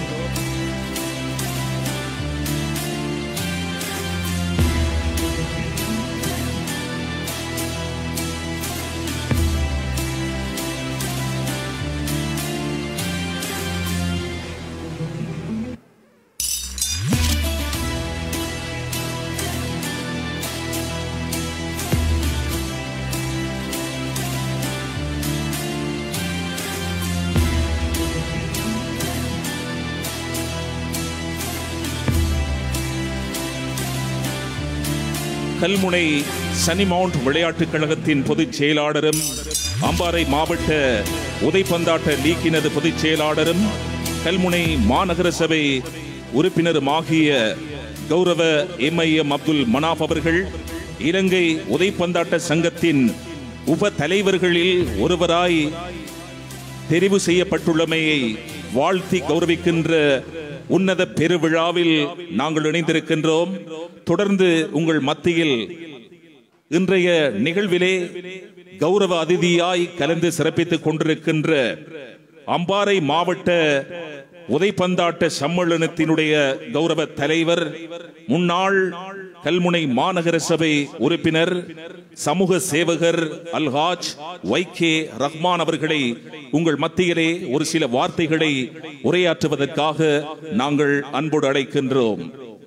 கல்முனை சனி மவுண்ட் விளையாட்டுக் கழகத்தின் பொதுச் செயலாளரும் அம்பாறை மாவட்ட உதைப்பந்தாட்ட லீக்கினது பொதுச் செயலாளரும் கல்முனை மாநகர சபை உறுப்பினருமாகிய கௌரவ எம்ஐஎம் அப்துல் மனாப் அவர்கள் இலங்கை உதைப்பந்தாட்ட சங்கத்தின் உப தலைவர்களில் ஒருவராய் தெரிவு செய்யப்பட்டுள்ளமையை வாழ்த்தி கௌரவிக்கின்ற உன்னத பெருவிழாவில் நாங்கள் இணைந்திருக்கின்றோம் தொடர்ந்து உங்கள் மத்தியில் இன்றைய நிகழ்விலே கௌரவ அதிதியாய் கலந்து சிறப்பித்துக் கொண்டிருக்கின்ற அம்பாறை மாவட்ட உதைப்பந்தாட்ட சம்மேளனத்தினுடைய கௌரவ தலைவர் முன்னாள் கல்முனை மாநகர சபை உறுப்பினர் சமூக சேவகர் அல்ஹாஜ் வைகே ரஹ்மான் அவர்களை உங்கள் மத்தியிலே ஒரு சில வார்த்தைகளை உரையாற்றுவதற்காக நாங்கள் அன்போடு அழைக்கின்றோம்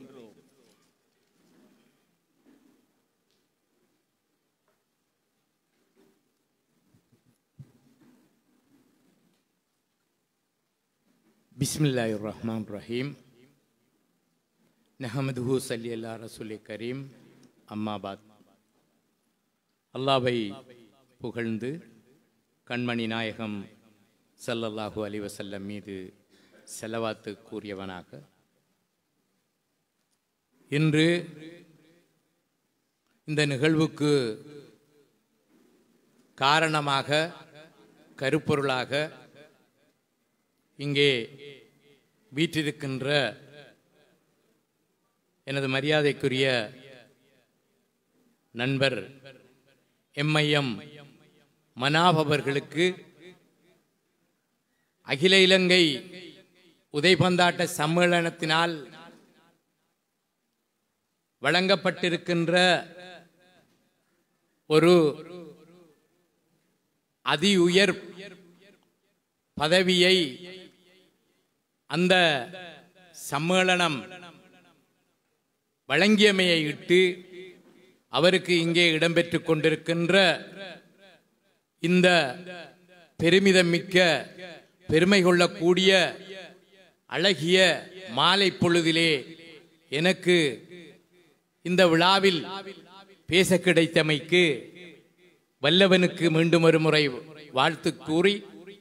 பிஸ்மில்லாஹி ரஹ்மான் ரஹீம் நஹமதுஹு சல்லி அல்லா ரசூலே கரீம் அம்மாபாத் அல்லாவை புகழ்ந்து கண்மணி நாயகம் ஸல்லல்லாஹு அலைஹி வஸல்லம் மீது செலவாத்து கூறியவனாக இன்று இந்த நிகழ்வுக்கு காரணமாக கருப்பொருளாக இங்கே வீற்றிருக்கின்ற எனது மரியாதைக்குரிய நண்பர் எம்ஐஎம் மனாப் அவர்களுக்கு அகில இலங்கை உதைபந்தாட்ட சம்மேளனத்தினால் வழங்கப்பட்டிருக்கின்ற ஒரு அதி உயர் பதவியை அந்த சம்மேளனம் வழங்கியமையை இட்டு அவருக்கு இங்கே இடம்பெற்றுக் கொண்டிருக்கின்ற இந்த பெருமிதம் மிக்க பெருமை கொள்ளக்கூடிய அழகிய மாலை பொழுதிலே எனக்கு இந்த விழாவில் பேச கிடைத்தமைக்கு வல்லவனுக்கு மீண்டும் ஒரு முறை வாழ்த்து கூறி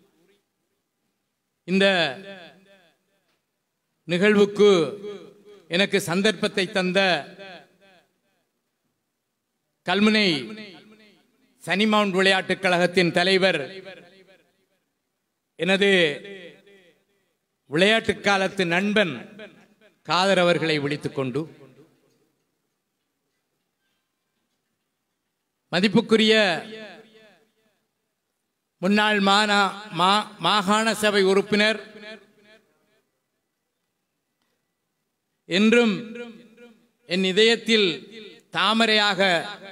இந்த நிகழ்வுக்கு எனக்கு சந்தர்ப்பத்தை தந்த கல்முனை சனிமவுண்ட் விளையாட்டுக் கழகத்தின் தலைவர் எனது விளையாட்டு காலத்து நண்பன் காதர் அவர்களை விழித்துக் கொண்டு மதிப்புக்குரிய முன்னாள் மாநா மா- மாகாண சபை உறுப்பினர் என்றும் என் இதயத்தில் தாமரையாக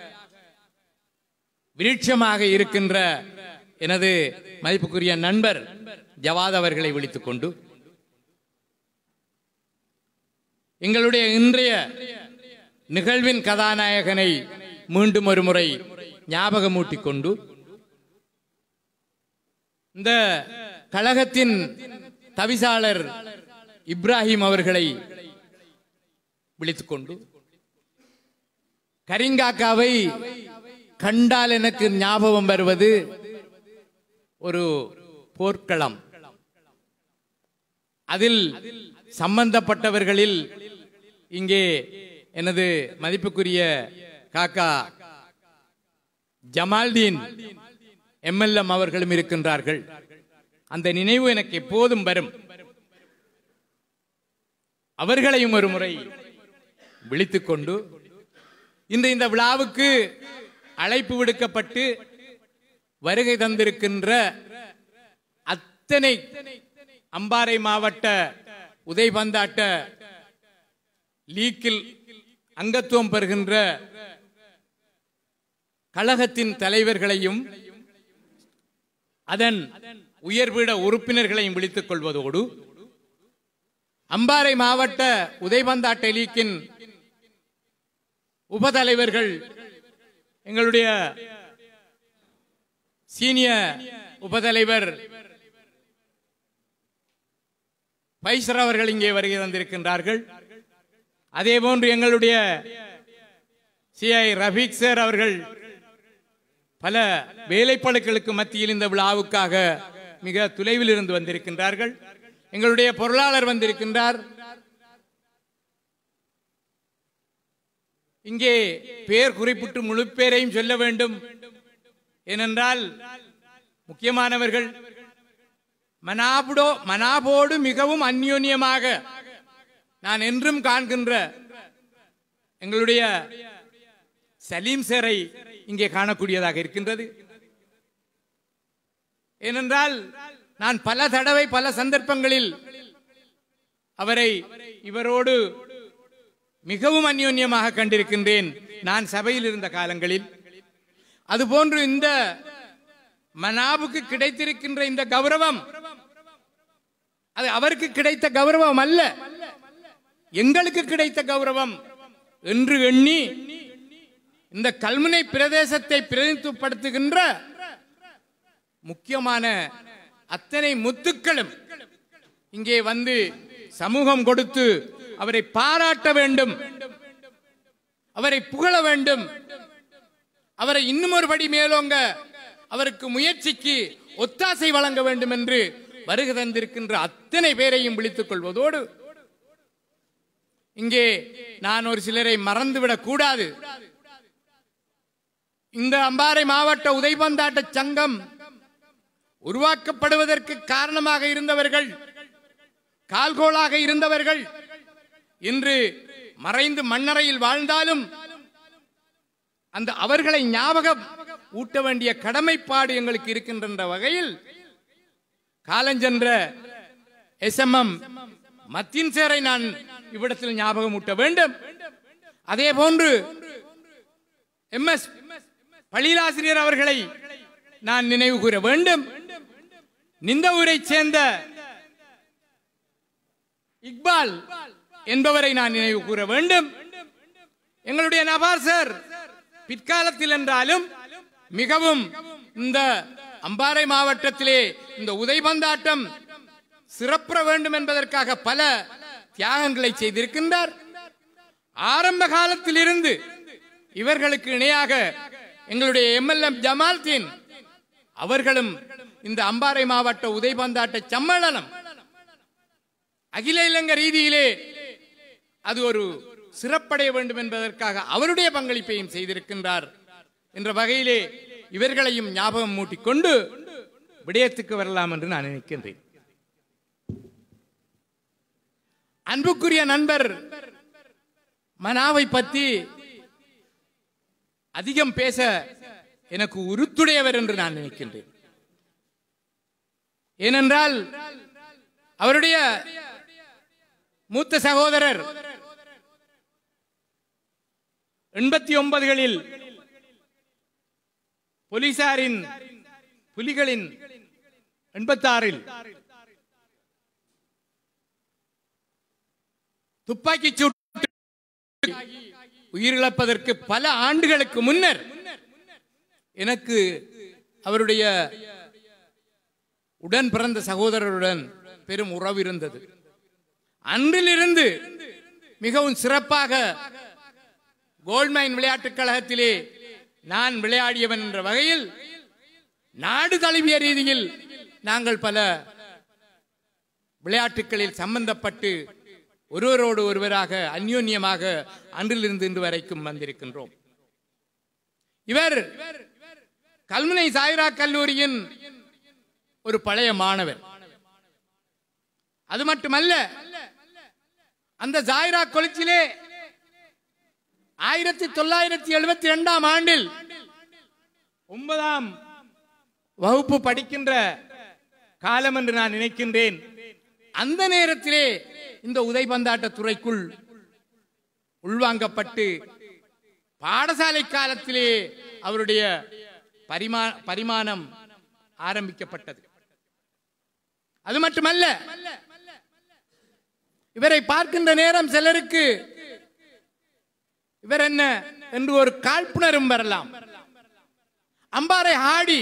விருட்சமாக இருக்கின்ற எனது மதிப்புக்குரிய நண்பர் ஜவாத் அவர்களை விழித்துக் கொண்டு எங்களுடைய இன்றைய நிகழ்வின் கதாநாயகனை மீண்டும் ஒரு முறை ஞாபகமூட்டிக் கொண்டு இந்த கழகத்தின் தவிசாளர் இப்ராஹிம் அவர்களை விழித்துக் கொண்டு கரிங்காக்காவை கண்டால் எனக்கு ஞாபகம் வருவது ஒரு போர்க்களம் அதில் சம்பந்தப்பட்டவர்களில் இங்கே எனது மதிப்புக்குரிய காக்கா ஜமால்தீன் எம்எல்எம் அவர்களும் இருக்கின்றார்கள் அந்த நினைவு எனக்கு எப்போதும் வரும் அவர்களையும் ஒரு முறை விழித்துக் கொண்டு இன்று இந்த விழாவுக்கு அழைப்பு விடுக்கப்பட்டு வருகை தந்திருக்கின்ற அத்தனை அம்பாறை மாவட்ட உதைபந்தாட்ட லீக்கில் அங்கத்துவம் பெறுகின்ற கழகத்தின் தலைவர்களையும் அதன் உயர்விட உறுப்பினர்களையும் விழித்துக் கொள்வதோடு அம்பாறை மாவட்ட உதைபந்தாட்ட லீக்கின் உபதலைவர்கள் எங்களுடைய சீனியர் உபதலைவர் பைசர் அவர்கள் இங்கே வருகை தந்திருக்கின்றார்கள் அதே போன்று எங்களுடைய சிஐ ரஃபீக் சார் அவர்கள் பல வேலைப்பழுக்களுக்கு மத்தியில் இந்த விழாவுக்காக மிக தொலைவில் இருந்து வந்திருக்கின்றார்கள் எங்களுடைய பொருளாளர் வந்திருக்கின்றார் இங்கே பேர் குறிப்பிட்டு முழு பேரையும் சொல்ல வேண்டும் ஏனென்றால் முக்கியமானவர்கள் மனாபுடோ மனாபோடு மிகவும் அந்யோன்யமாக நான் என்றும் காண்கின்ற எங்களுடைய சலீம் சேரை இங்கே காணக்கூடியதாக இருக்கின்றது ஏனென்றால் நான் பல தடவை பல சந்தர்ப்பங்களில் அவரை இவரோடு மிகவும் அந்யோன்யமாக கண்டிருக்கின்றேன் நான் சபையில் இருந்த காலங்களில் அதுபோன்று இந்த மனாபுக்கு கிடைத்திருக்கின்ற இந்த கௌரவம் அது அவருக்கு கிடைத்த கௌரவம் அல்ல எங்களுக்கு கிடைத்த கௌரவம் என்று எண்ணி இந்த கல்முனை பிரதேசத்தை பிரதிநிதித்துவப்படுத்துகின்ற முக்கியமான அத்தனை முத்துக்களும் இங்கே வந்து சமூகம் கொடுத்து அவரை பாராட்ட வேண்டும் அவரை புகழ வேண்டும் அவரை இன்னும் ஒரு படி மேலோங்க அவருக்கு முயற்சிக்கு ஒத்தாசை வழங்க வேண்டும் என்று வருகை தந்திருக்கின்ற அத்தனை பேரையும் விழித்துக் கொள்வதோடு இங்கே நான் ஒரு சிலரை மறந்துவிடக் கூடாது இந்த அம்பாறை மாவட்ட உதைபந்தாட்ட சங்கம் உருவாக்கப்படுவதற்கு காரணமாக இருந்தவர்கள் கால்கோளாக இருந்தவர்கள் இன்று மறைந்து மண்ணறையில் வாழ்ந்தாலும் அந்த அவர்களை ஞாபகம் ஊட்ட வேண்டிய கடமைப்பாடு எங்களுக்கு இருக்கின்ற வகையில் காலஞ்சென்ற எஸ்எம்எம் மத்தின் சேரை நான் இவ்விடத்தில் ஞாபகம் ஊட்ட வேண்டும் அதே போன்று எம் எஸ் பள்ளியிலாசிரியர் அவர்களை நான் நினைவு கூற வேண்டும் நிந்தவூரை சேர்ந்த இக்பால் என்பவரை நான் நினைவு கூற வேண்டும் எங்களுடைய நபார் சார் பிற்காலத்தில் என்றாலும் மிகவும் இந்த அம்பாறை மாவட்டத்திலே இந்த உதைபந்தாட்டம் சிறப்புற வேண்டும் என்பதற்காக பல தியாகங்களை செய்திருக்கின்றார் ஆரம்ப காலத்தில் இருந்து இவர்களுக்கு இணையாக எங்களுடைய எம்எல்எம் ஜமால்தீன் அவர்களும் இந்த அம்பாறை மாவட்ட உதைபந்தாட்ட சம்மேளனம் அகில இலங்கை ரீதியிலே அது ஒரு சிறப்படைய வேண்டும் என்பதற்காக அவருடைய பங்களிப்பையும் செய்திருக்கின்றார் என்ற வகையிலே இவர்களையும் ஞாபகம் மூட்டிக்கொண்டு விடயத்துக்கு வரலாம் என்று நான் நினைக்கின்றேன் அன்புக்குரிய நண்பர் மனாவை பற்றி அதிகம் பேச எனக்கு உருத்துடையவர் என்று நான் நினைக்கின்றேன் ஏனென்றால் அவருடைய மூத்த சகோதரர் எண்பத்தி ஒன்பதுகளில் போலீசாரின் புலிகளின் எண்பத்தாறில் துப்பாக்கி சூட்டு உயிரிழப்பதற்கு பல ஆண்டுகளுக்கு முன்னர் எனக்கு அவருடைய உடன் பிறந்த சகோதரருடன் பெரும் உறவு இருந்தது அன்றிலிருந்து மிகவும் சிறப்பாக கோல்ட்மைன் விளையாட்டுக் கழகத்திலே நான் விளையாடியவன் என்ற வகையில் நாடு தழுவிய ரீதியில் நாங்கள் பல விளையாட்டுகளில் சம்பந்தப்பட்டு ஒருவரோடு ஒருவராக அந்யோன்யமாக அன்றிலிருந்து இன்று வரைக்கும் வந்திருக்கின்றோம் இவர் கல்முனை சாய்ரா கல்லூரியின் ஒரு பழைய மாணவர் அது மட்டுமல்ல அந்த ஜாயிரா கொலிச்சிலே ஆயிரத்தி தொள்ளாயிரத்தி எழுபத்தி இரண்டாம் ஆண்டில் ஒன்பதாம் வகுப்பு படிக்கின்ற காலம் என்று நான் நினைக்கின்றேன் அந்த நேரத்திலே இந்த உதைபந்தாட்ட துறைக்குள் உள்வாங்கப்பட்டு பாடசாலை காலத்திலே அவருடைய பரிமா பரிமாணம் ஆரம்பிக்கப்பட்டது அது மட்டுமல்ல இவரை பார்க்கின்ற நேரம் சிலருக்கு இவர் என்ன என்று ஒரு காழ்ப்புணரும் வரலாம் அம்பாரை ஆடி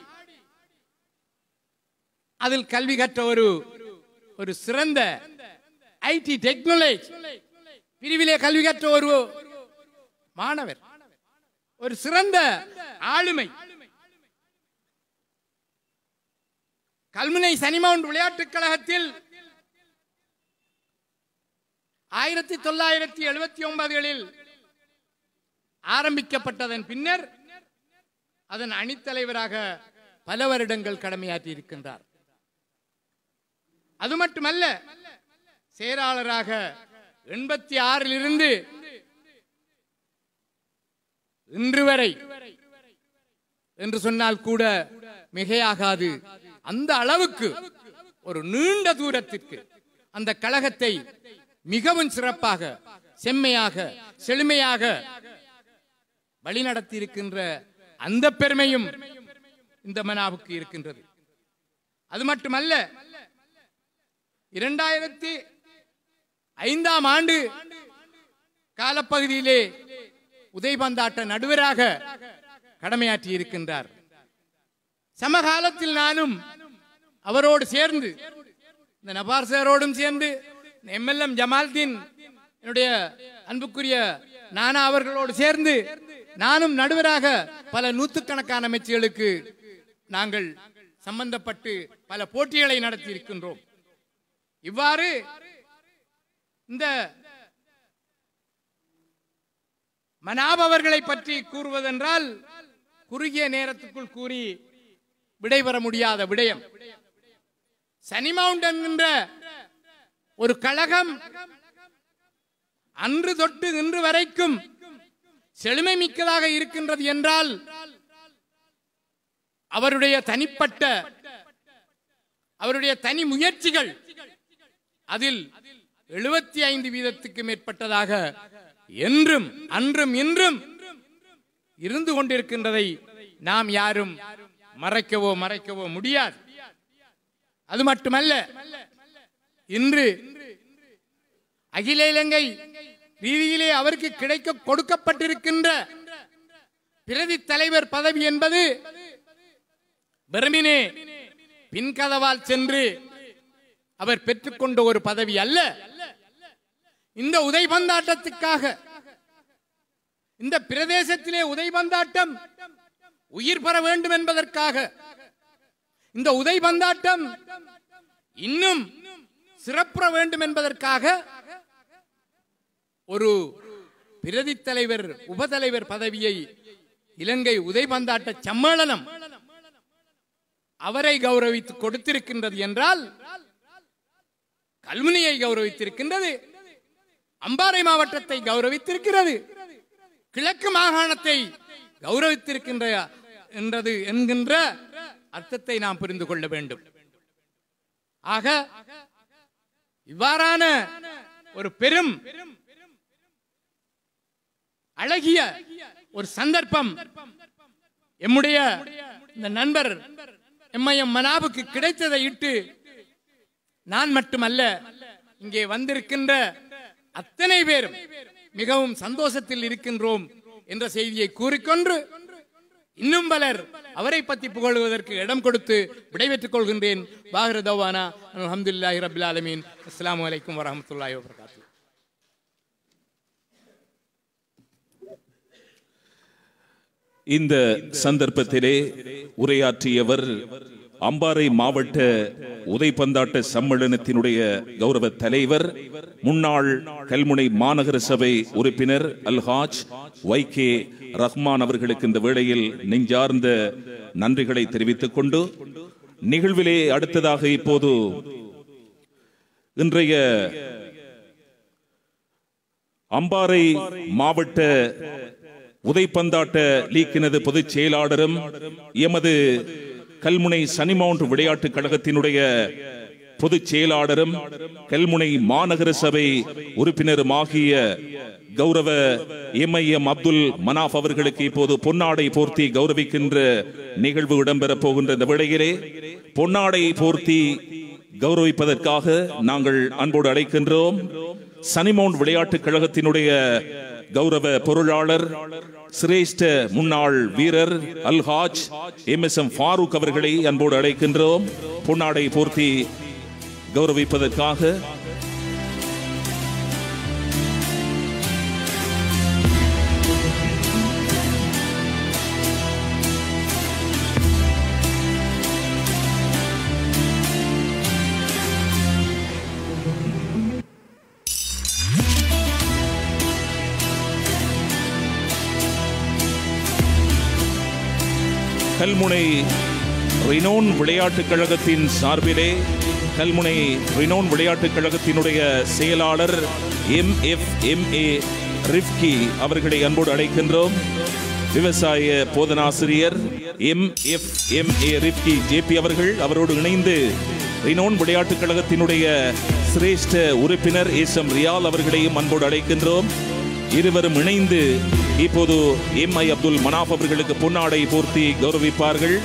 அதில் கல்வி கற்ற ஒரு ஒரு சிறந்த ஐடி டெக்னாலஜி பிரிவிலே கல்வி கற்ற ஒரு மாணவர் ஒரு சிறந்த ஆளுமை கல்முனை சனிமவுண்ட் விளையாட்டுக் கழகத்தில் ஆயிரத்தி தொள்ளாயிரத்தி எழுபத்தி ஒன்பதுகளில் ஆரம்பிக்கப்பட்டதன் பின்னர் அதன் அணித்தலைவராக பல வருடங்கள் கடமையாற்றி இருக்கின்றார் அது மட்டுமல்ல செயலாளராக எண்பத்தி ஆறில் இருந்து இன்று வரை என்று சொன்னால் கூட மிகையாகாது அந்த அளவுக்கு ஒரு நீண்ட தூரத்திற்கு அந்த கழகத்தை மிகவும் சிறப்பாக செம்மையாக செழுமையாக வழிநடத்தி இருக்கின்ற அந்த பெருமையும் இந்த மனாவுக்கு இருக்கின்றது அது மட்டுமல்ல இரண்டாயிரத்தி ஐந்தாம் ஆண்டு காலப்பகுதியிலே உதயபந்தாட்ட நடுவராக கடமையாற்றி இருக்கின்றார் சமகாலத்தில் நானும் அவரோடு சேர்ந்து இந்த நபார் சாரோடும் சேர்ந்து எம்எல்எம் ஜமால்தீன் என்னுடைய அன்புக்குரிய நானா அவர்களோடு சேர்ந்து நானும் நடுவராக பல நூற்றுக்கணக்கான அமைச்சுகளுக்கு நாங்கள் சம்பந்தப்பட்டு பல போட்டிகளை நடத்தி இருக்கின்றோம் இவ்வாறு இந்த மனாப் அவர்களை பற்றி கூறுவதென்றால் குறுகிய நேரத்துக்குள் கூறி விடைபெற முடியாத விடயம் சனி மவுண்டன் என்ற ஒரு கழகம் அன்று தொட்டு இன்று வரைக்கும் செழுமை மிக்கதாக இருக்கின்றது என்றால் அவருடைய தனிப்பட்ட அவருடைய தனி முயற்சிகள் அதில் எழுபத்தி ஐந்து வீதத்துக்கு மேற்பட்டதாக என்றும் அன்றும் இன்றும் இருந்து கொண்டிருக்கின்றதை நாம் யாரும் மறைக்கவோ மறைக்கவோ முடியாது அது மட்டுமல்ல இன்று அகில இலங்கை ரீதியிலே அவருக்கு கிடைக்க கொடுக்கப்பட்டிருக்கின்ற பிரதி தலைவர் பதவி என்பது வெறுமினே பின்கதவால் சென்று அவர் பெற்றுக்கொண்ட ஒரு பதவி அல்ல இந்த உதைபந்தாட்டத்துக்காக இந்த பிரதேசத்திலே உதைபந்தாட்டம் உயிர் பெற வேண்டும் என்பதற்காக இந்த உதைபந்தாட்டம் இன்னும் சிறப்புற வேண்டும் என்பதற்காக ஒரு பிரதி தலைவர் உபதலைவர் பதவியை இலங்கை உதைபந்தாட்ட சம்மேளனம் அவரை கௌரவித்து கொடுத்திருக்கின்றது என்றால் கல்முனையை கௌரவித்திருக்கின்றது அம்பாறை மாவட்டத்தை கௌரவித்திருக்கிறது கிழக்கு மாகாணத்தை கௌரவித்திருக்கின்ற என்றது என்கின்ற அர்த்தத்தை நாம் புரிந்து கொள்ள வேண்டும் ஆக இவ்வாறான ஒரு பெரும் அழகிய ஒரு சந்தர்ப்பம் எம்முடைய இந்த நண்பர் எம்ஐஎம் மனாவுக்கு கிடைத்ததை இட்டு நான் மட்டுமல்ல இங்கே வந்திருக்கின்ற அத்தனை பேரும் மிகவும் சந்தோஷத்தில் இருக்கின்றோம் என்ற செய்தியை கூறிக்கொண்டு இன்னும் பலர் அவரை பற்றி புகழுவதற்கு இடம் கொடுத்து விடைபெற்றுக் கொள்கின்றேன் பாகர தவானா அலமதுல்லாஹி ரபில் ஆலமீன் அஸ்லாம் வலைக்கம் வரமத்துல்லாஹி வபரகாத்து இந்த சந்தர்ப்பத்திலே உரையாற்றியவர் அம்பாறை மாவட்ட உதைப்பந்தாட்ட சம்மேளனத்தினுடைய கௌரவ தலைவர் முன்னாள் கல்முனை மாநகர சபை உறுப்பினர் அல்ஹாஜ் ஒய் கே ரஹ்மான் அவர்களுக்கு இந்த வேளையில் நெஞ்சார்ந்த நன்றிகளை தெரிவித்துக் கொண்டு நிகழ்விலே அடுத்ததாக இப்போது இன்றைய அம்பாறை மாவட்ட உதைப்பந்தாட்ட லீக்கினது பொதுச் செயலாளரும் எமது கல்முனை சனிமவுண்ட் விளையாட்டுக் கழகத்தினுடைய பொதுச் செயலாளரும் கல்முனை மாநகர சபை உறுப்பினருமாகிய கௌரவ எம்ஐஎம் அப்துல் மனாஃப் அவர்களுக்கு இப்போது பொன்னாடை போர்த்தி கௌரவிக்கின்ற நிகழ்வு இடம்பெறப் போகின்ற இந்த வேளையிலே பொன்னாடை போர்த்தி கௌரவிப்பதற்காக நாங்கள் அன்போடு அழைக்கின்றோம் சனிமவுண்ட் விளையாட்டுக் கழகத்தினுடைய கௌரவ பொருளாளர் சிரேஷ்ட முன்னாள் வீரர் Alhaj M S M Farook அவர்களை அன்போடு அழைக்கின்றோம் பொன்னாடை போர்த்தி கௌரவிப்பதற்காக கல்முனை ரினோன் விளையாட்டுக் கழகத்தின் சார்பிலே கல்முனை ரினோன் விளையாட்டுக் கழகத்தினுடைய செயலாளர் M F M A Rifki அவர்களை அன்போடு அழைக்கின்றோம் விவசாய போதனாசிரியர் M F M A Rifki JP அவர்கள் அவரோடு இணைந்து ரினோன் விளையாட்டுக் கழகத்தினுடைய சிரேஷ்ட உறுப்பினர் எஸ் எம் ரியால் அவர்களையும் அன்போடு அழைக்கின்றோம் இருவரும் இணைந்து இப்போது எம் ஐ அப்துல் மனாப் அவர்களுக்கு பொன்னாடை போர்த்தி கௌரவிப்பார்கள்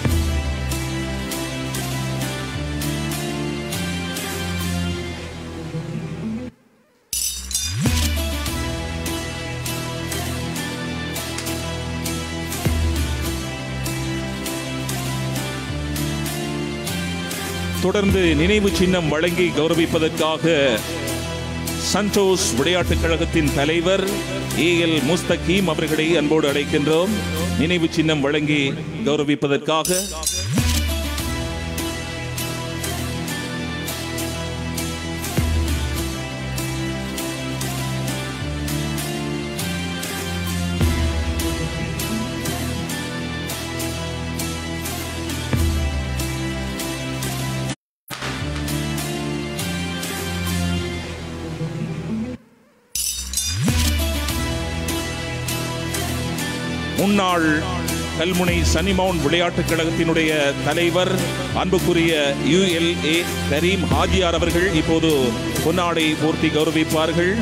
தொடர்ந்து நினைவு சின்னம் வழங்கி கௌரவிப்பதற்காக சந்தோஷ் விளையாட்டுக் கழகத்தின் தலைவர் ஏ எல் முஸ்தகீம் அவர்களை அன்போடு அழைக்கின்றோம் நினைவு சின்னம் வழங்கி கௌரவிப்பதற்காக முன்னாள் கல்முனை சனிமவுன் விளையாட்டுக் கழகத்தினுடைய தலைவர் அன்புக்குரிய யுஎல்ஏ கரீம் ஹாஜியார் அவர்கள் இப்போது பொன்னாடை போர்த்தி கௌரவிப்பார்கள்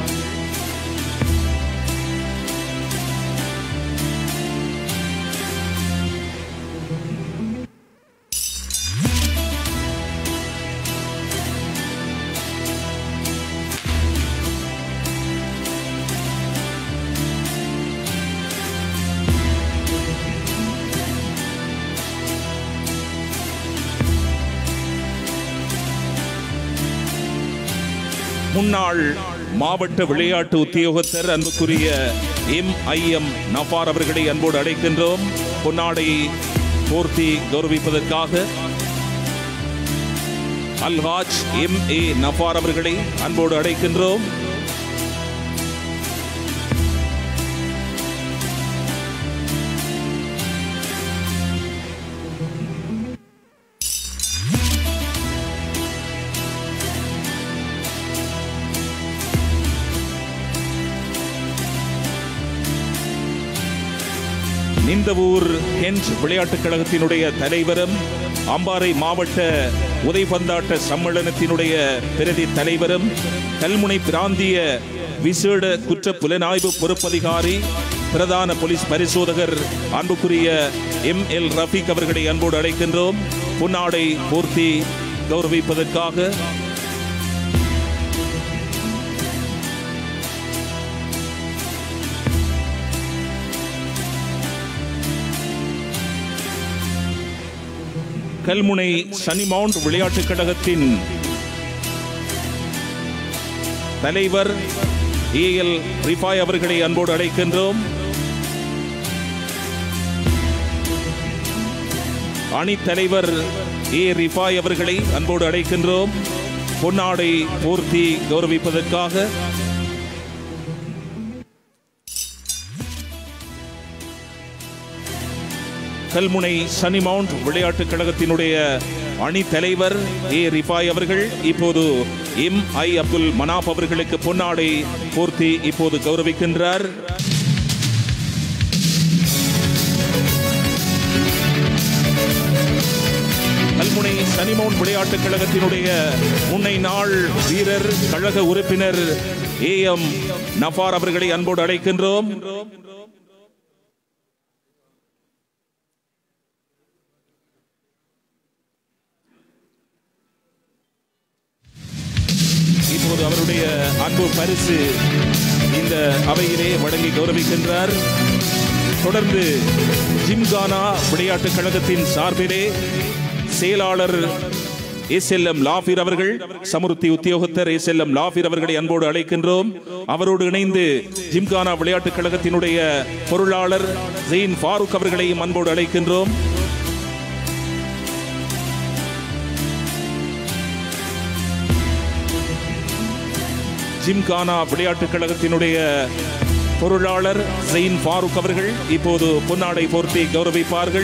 முன்னாள் மாவட்ட விளையாட்டு உத்தியோகத்தர் அன்புக்குரிய எம் ஐ எம் நஃபார் அவர்களை அன்போடு அழைக்கின்றோம் பொன்னாடை போர்த்தி கௌரவிப்பதற்காக அல்ஹாஜ் எம் ஏ நஃபார் அவர்களை அன்போடு அழைக்கின்றோம் நிந்தவூர் ஹென்ஸ் விளையாட்டுக் கழகத்தினுடைய தலைவரும் அம்பாறை மாவட்ட உதைபந்தாட்ட சம்மேளனத்தினுடைய பிரதி தலைவரும் கல்முனை பிராந்திய விசேட குற்ற புலனாய்வு பொறுப்பதிகாரி பிரதான போலீஸ் பரிசோதகர் அன்புக்குரிய எம் எல் ரஃபீக் அவர்களை அன்போடு அழைக்கின்றோம் பொன்னாடை பூர்த்தி கௌரவிப்பதற்காக கல்முனை சனி மவுண்ட் விளையாட்டுக் கழகத்தின் தலைவர் ஏ எல் ரிஃபாய் அவர்களை அன்போடு அழைக்கின்றோம் அணி தலைவர் ஏ ரிஃபாய் அவர்களை அன்போடு அழைக்கின்றோம் பொன்னாடை போர்த்தி கௌரவிப்பதற்காக கல்முனை சனி மவுண்ட் விளையாட்டுக் கழகத்தினுடைய அணி தலைவர் ஏ ரிஃபாய் அவர்கள் இப்போது எம் ஐ அப்துல் மனாப் அவர்களுக்கு பொன்னாடை போர்த்தி இப்போது கௌரவிக்கின்றார் கல்முனை சனிமோன் விளையாட்டுக் கழகத்தினுடைய முன்னை நாள் வீரர் கழக உறுப்பினர் ஏ எம் நஃபார் அவர்களை அன்போடு அழைக்கின்றோம் இப்போது அவருடைய அன்பு பரிசு இந்த அவையிலே வழங்கி கௌரவிக்கின்றார் தொடர்ந்து ஜிம்கானா விளையாட்டுக் கழகத்தின் சார்பிலே செயலாளர் எஸ் எல் எம் லாஃபிர் அவர்கள் சமுர்த்தி உத்தியோகத்தர் எஸ் எல் எம் லாஃபிர் அவர்களை அன்போடு அழைக்கின்றோம் அவரோடு இணைந்து ஜிம்கானா விளையாட்டுக் கழகத்தினுடைய பொருளாளர் ஜெயின் ஃபாரூக் அவர்களையும் அன்போடு அழைக்கின்றோம் ஜிம்கானா விளையாட்டுக் கழகத்தினுடைய பொருளாளர் ஜெயின் ஃபாரூக் அவர்கள் இப்போது பொன்னாடை போர்த்தி கௌரவிப்பார்கள்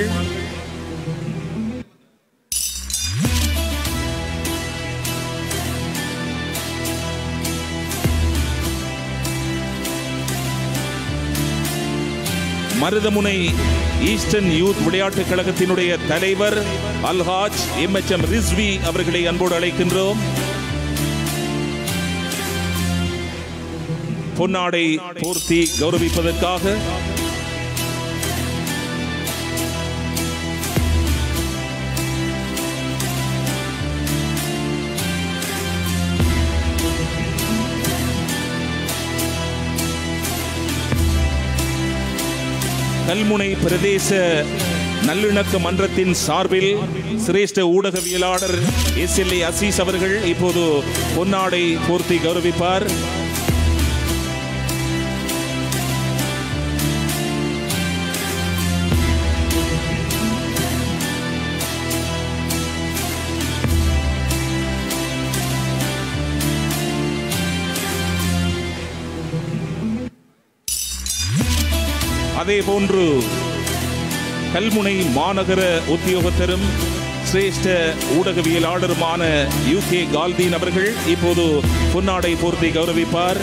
மருதமுனை ஈஸ்டர்ன் யூத் விளையாட்டுக் கழகத்தினுடைய தலைவர் Alhaj M H M Rizvi அவர்களை அன்போடு அழைக்கின்றோம் பொன்னாடை போர்த்தி கௌரவிப்பதற்காக கல்முனை பிரதேச நல்லிணக்க மன்றத்தின் சார்பில் சிரேஷ்ட ஊடகவியலாளர் எஸ் எல் ஏ அசீஸ் அவர்கள் இப்போது பொன்னாடை போர்த்தி கௌரவிப்பார் அதே போன்று கல்முனை மாநகர உத்தியோகத்தரும் சிரேஷ்ட ஊடகவியலாளருமான யூ கே கால்தீன் அவர்கள் இப்போது பொன்னாடை போர்த்தி கௌரவிப்பார்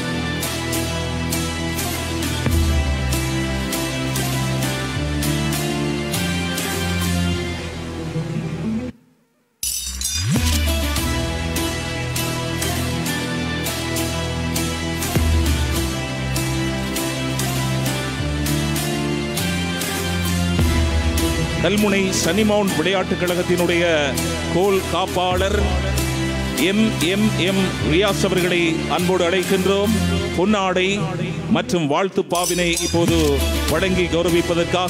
கல்முனை சனிமவுண்ட் விளையாட்டுக் கழகத்தினுடைய கோல் காப்பாளர் எம் எம் எம் ரியாஸ் அவர்களை அன்போடு அழைக்கின்றோம் பொன்னாடை மற்றும் வாழ்த்து பாவினை இப்போது வழங்கி கௌரவிப்பதற்காக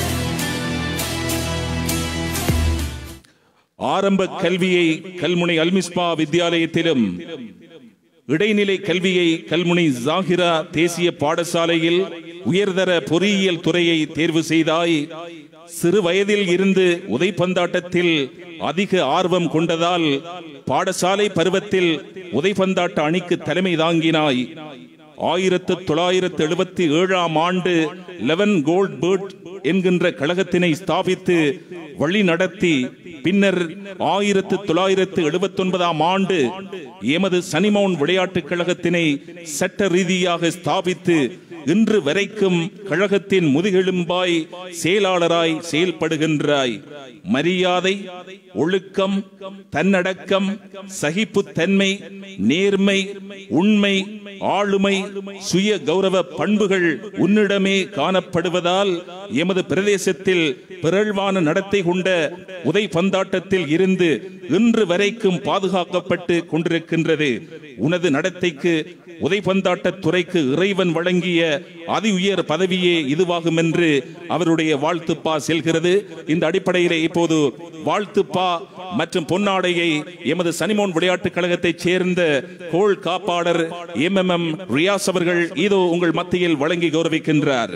ஆரம்ப கல்வியை கல்முனை அல்மிஸ்பா வித்தியாலயத்திலும் இடைநிலை கல்வியை கல்முனை ஜாகிரா தேசிய பாடசாலையில் உயர்தர பொறியியல் துறையை தேர்வு செய்தாய் சிறு வயதில் இருந்து உதைப்பந்தாட்டத்தில் அதிக ஆர்வம் கொண்டதால் பாடசாலை பருவத்தில் உதைப்பந்தாட்ட அணிக்கு தலைமை தாங்கினாய் ஆயிரத்து தொள்ளாயிரத்து எழுபத்தி ஏழாம் ஆண்டு லெவன் கோல்ட் பேர்ட் என்கின்ற கழகத்தினை ஸ்தாபித்து வழி நடத்தி பின்னர் ஆயிரத்து தொள்ளாயிரத்து எழுபத்தி ஒன்பதாம் ஆண்டு எமது சனிமவுன் விளையாட்டுக் கழகத்தினை சட்ட ரீதியாக ஸ்தாபித்து இன்று வரைக்கும் கழகத்தின் முதுகெலும்பாய் செயலாளராய் செயல்படுகின்றாய் மரியாதை ஒழுக்கம் தன்னடக்கம் சகிப்புத்தன்மை நேர்மை உண்மை ஆளுமை சுய கௌரவ பண்புகள் உன்னிடமே காணப்படுவதால் எமது பிரதேசத்தில் பிறழ்வான நடத்தை கொண்ட உதை பந்தாட்டத்தில் இருந்து இன்று வரைக்கும் பாதுகாக்கப்பட்டு கொண்டிருக்கின்றது உனது நடத்தைக்கு உதைபந்தாட்ட துறைக்கு இறைவன் வழங்கிய அதி உயர் பதவியே இதுவாகும் என்று அவருடைய வாழ்த்துப்பா செல்கிறது இந்த அடிப்படையிலே இப்போது வாழ்த்துப்பா மற்றும் பொன்னாடையை எமது சனிமோன் விளையாட்டுக் கழகத்தைச் சேர்ந்த கோள் காப்பாளர் எம் எம் எம் ரியாஸ் அவர்கள் இதோ உங்கள் மத்தியில் வழங்கி கௌரவிக்கின்றார்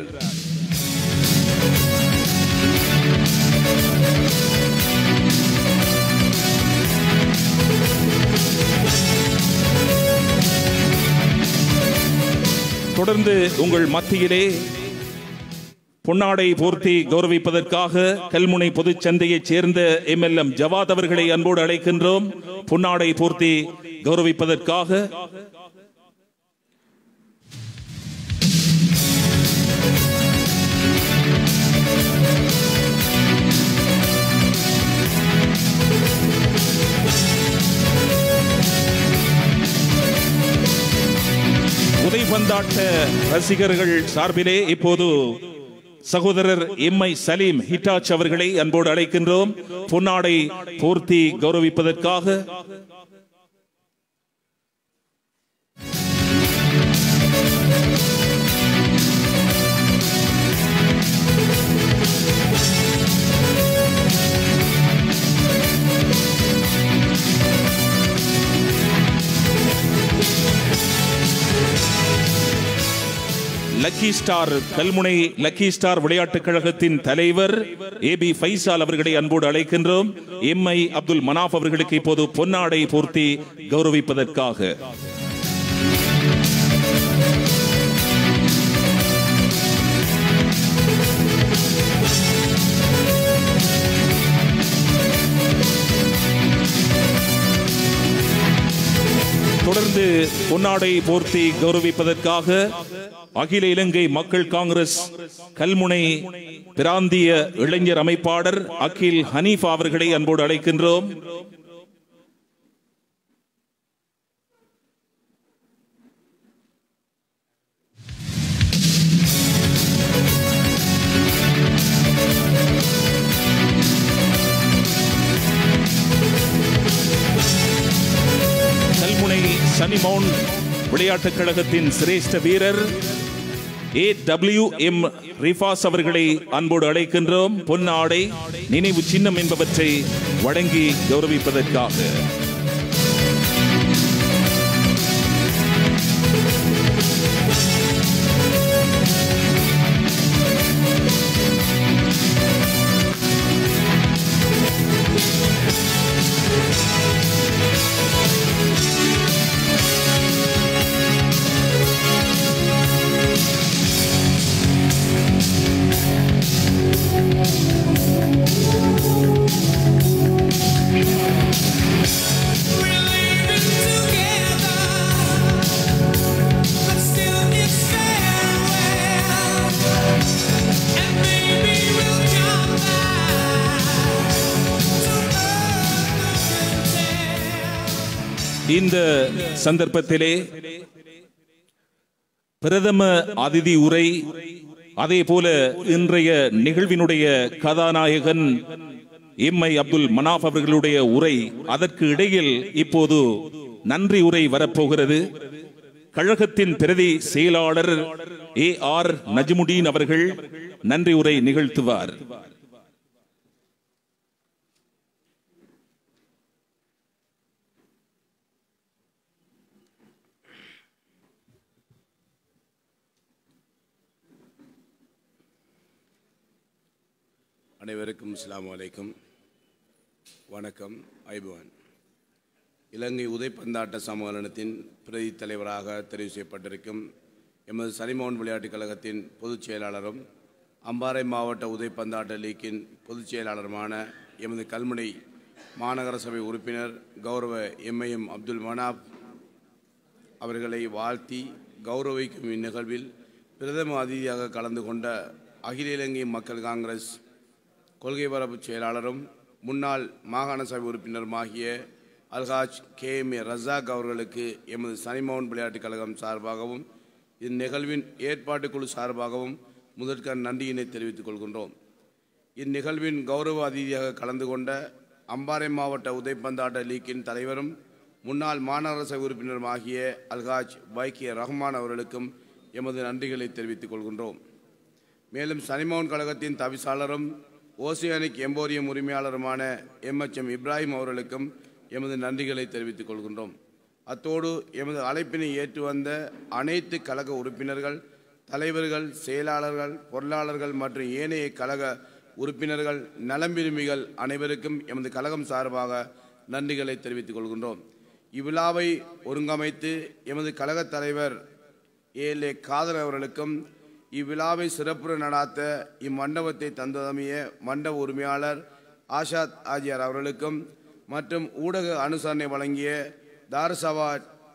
தொடர்ந்து உங்கள் மத்தியிலே பொன்னாடை போர்த்தி கௌரவிப்பதற்காக கல்முனை பொதுச் சந்தையைச் சேர்ந்த எம்எல்எம் ஜவாத் அவர்களை அன்போடு அழைக்கின்றோம் பொன்னாடை போர்த்தி கௌரவிப்பதற்காக உதைபந்தாட்ட ரசிகர்கள் சார்பிலே இப்போது சகோதரர் எம் ஐ சலீம் ஹிட்டாச் அவர்களை அன்போடு அழைக்கின்றோம் பொன்னாடை போர்த்தி கௌரவிப்பதற்காக Lucky Star Kalmunai Lucky Star விளையாட்டுக் கழகத்தின் தலைவர் ஏ பி ஃபைசால் அவர்களை அன்போடு அழைக்கின்றோம் எம் ஐ அப்துல் மனாப் அவர்களுக்கு இப்போது பொன்னாடை பூர்த்தி கௌரவிப்பதற்காக தொடர்ந்து பொன்னாடை போர்த்தி கௌரவிப்பதற்காக அகில இலங்கை மக்கள் காங்கிரஸ் கல்முனை பிராந்திய இளைஞர் அமைப்பாளர் அகில் ஹனீஃபா அவர்களை அன்போடு அழைக்கின்றோம் கல்முனை சனிமவுன் விளையாட்டுக் கழகத்தின் சிரேஷ்ட வீரர் ஏ டபிள்யூ எம் ரிஃபாஸ் அவர்களை அன்போடு அழைக்கின்றோம் பொன்னாடை நினைவு சின்னம் என்பவற்றை வழங்கி கௌரவிப்பதற்காக We're leaving together, but still it's farewell. And maybe we'll come back to earth tell. இந்த சந்தர்ப்பத்திலே பிரதம அதிதி உரை அதே போல இன்றைய நிகழ்வினுடைய கதாநாயகன் எம் ஐ அப்துல் மனாப் அவர்களுடைய உரை அதற்கு இடையில் இப்போது நன்றி உரை வரப்போகிறது கழகத்தின் பிரதி செயலாளர் ஏ ஆர் நஜ்முடீன் அவர்கள் நன்றி உரை நிகழ்த்துவார் அனைவருக்கும் அஸ்ஸலாமு அலைக்கும் வணக்கம் ஐபவான் இலங்கை உதைப்பந்தாட்ட சம்மேளனத்தின் பிரதி தலைவராக தெரிவு செய்யப்பட்டிருக்கும் எமது சனிமோகன் விளையாட்டுக் கழகத்தின் பொதுச் செயலாளரும் அம்பாறை மாவட்ட உதைப்பந்தாட்ட லீக்கின் பொதுச் செயலாளருமான எமது கல்முனை மாநகர சபை உறுப்பினர் கௌரவ எம்ஐஎம் அப்துல் மனாப் அவர்களை வாழ்த்தி கௌரவிக்கும் இந்நிகழ்வில் பிரதம அதிதியாக கலந்து கொண்ட அகில இலங்கை மக்கள் காங்கிரஸ் கொள்கை பரப்பு செயலாளரும் முன்னாள் மாகாண சபை உறுப்பினருமாகிய Alhaj K M A Razak அவர்களுக்கு எமது சனிமோகன் விளையாட்டுக் கழகம் சார்பாகவும் இந்நிகழ்வின் ஏற்பாட்டுக்குழு சார்பாகவும் முதற்கண் நன்றியினை தெரிவித்துக் கொள்கின்றோம் இந்நிகழ்வின் கௌரவ அதிதியாக கலந்து கொண்ட அம்பாறை மாவட்ட உதைப்பந்தாட்ட லீக்கின் தலைவரும் முன்னாள் மாநகர சபை உறுப்பினருமாகிய அல்ஹாஜ் வைக்கிய ரஹ்மான் அவர்களுக்கும் எமது நன்றிகளை தெரிவித்துக் கொள்கின்றோம் மேலும் சனிமோகன் கழகத்தின் தவிசாளரும் ஓசியானிக் எம்போரியம் உரிமையாளருமான எம்எச்எம் இப்ராஹிம் அவர்களுக்கும் எமது நன்றிகளை தெரிவித்துக் கொள்கின்றோம் அத்தோடு எமது அழைப்பினை ஏற்று வந்த அனைத்து கழக உறுப்பினர்கள் தலைவர்கள் செயலாளர்கள் பொருளாளர்கள் மற்றும் ஏனைய கழக உறுப்பினர்கள் நலம் விரும்பிகள் அனைவருக்கும் எமது கழகம் சார்பாக நன்றிகளை தெரிவித்துக் கொள்கின்றோம் இவ்விழாவை ஒருங்கமைத்து எமது கழகத் தலைவர் ஏலே காதர் அவர்களுக்கும் இவ்விழாவை சிறப்புற நடாத்த இம்மண்டபத்தை தந்ததமிய மண்டப உரிமையாளர் ஆஷாத் ஆஜியார் அவர்களுக்கும் மற்றும் ஊடக அனுசரணை வழங்கிய தாரசபா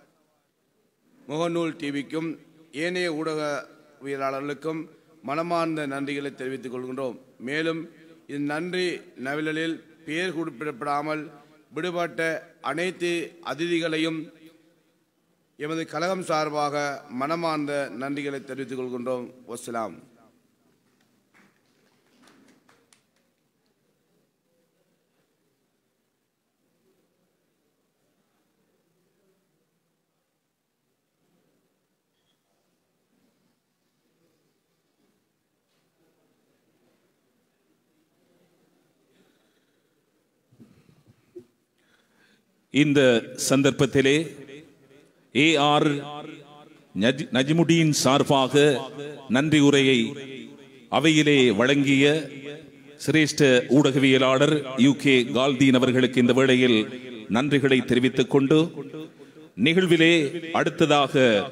முகநூல் டிவிக்கும் ஏனைய ஊடகவியலாளர்களுக்கும் மனமார்ந்த நன்றிகளை தெரிவித்துக் கொள்கின்றோம் மேலும் இந்நன்றி நவிழலில் பெயர் குறிப்பிடப்படாமல் விடுபட்ட அனைத்து அதிதிகளையும் எமது கழகம் சார்பாக மனமார்ந்த நன்றிகளை தெரிவித்துக் கொள்கின்றோம் வஸ்ஸலாம் இந்த சந்தர்ப்பத்திலே ஏ ஆர் நஜிமுடீன் சார்பாக நன்றி உரையை அவையிலே வழங்கிய சிரேஷ்ட ஊடகவியலாளர் யூ கே கால்தீன் அவர்களுக்கு இந்த வேளையில் நன்றிகளை தெரிவித்துக் கொண்டு நிகழ்விலே அடுத்ததாக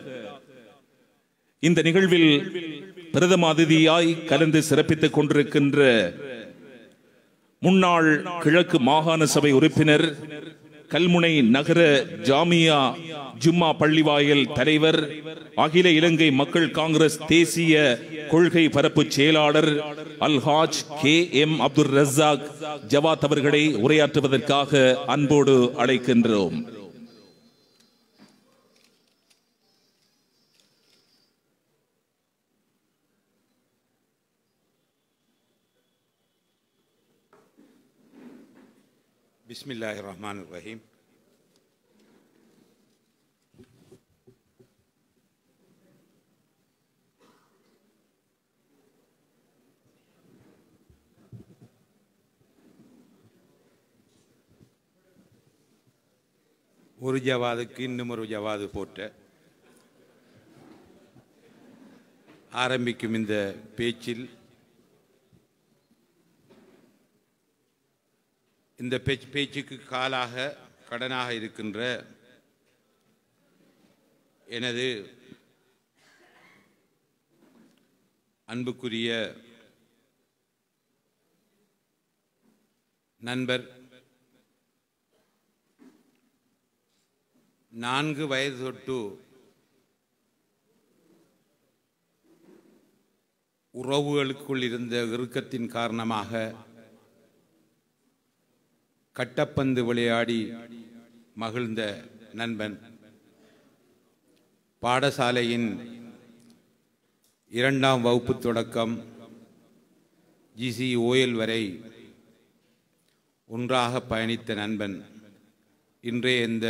இந்த நிகழ்வில் பிரதம அதிதியாய் கலந்து சிறப்பித்துக் கொண்டிருக்கின்ற முன்னாள் கிழக்கு மாகாண சபை உறுப்பினர் கல்முனை நகர ஜாமியா ஜும்மா பள்ளிவாயல் தலைவர் அகில இலங்கை மக்கள் காங்கிரஸ் தேசிய கொள்கை பரப்பு செயலாளர் அல்ஹாஜ் கே எம் அப்துல் ரஸாக் ஜவாத் அவர்களை உரையாற்றுவதற்காக அன்போடு அழைக்கின்றோம் بسم الله الرحمن الرحيم ஒரு ஜவாதுக்கு இன்னும் ஒரு ஜவாது போட்ட ஆரம்பிக்கும் இந்த பேச்சில் இந்த பேச்சு பேச்சுக்கு காலாக கடனாக இருக்கின்ற எனது அன்புக்குரிய நண்பர் நான்கு வயது தொட்டு உறவுகளுக்குள் இருந்த இறுக்கத்தின் காரணமாக கட்டப்பந்து விளையாடி மகிழ்ந்த நண்பன் பாடசாலையின் இரண்டாம் வகுப்பு தொடக்கம் ஜிசி ஓயல் வரை ஒன்றாக பயணித்த நண்பன் இன்றைய இந்த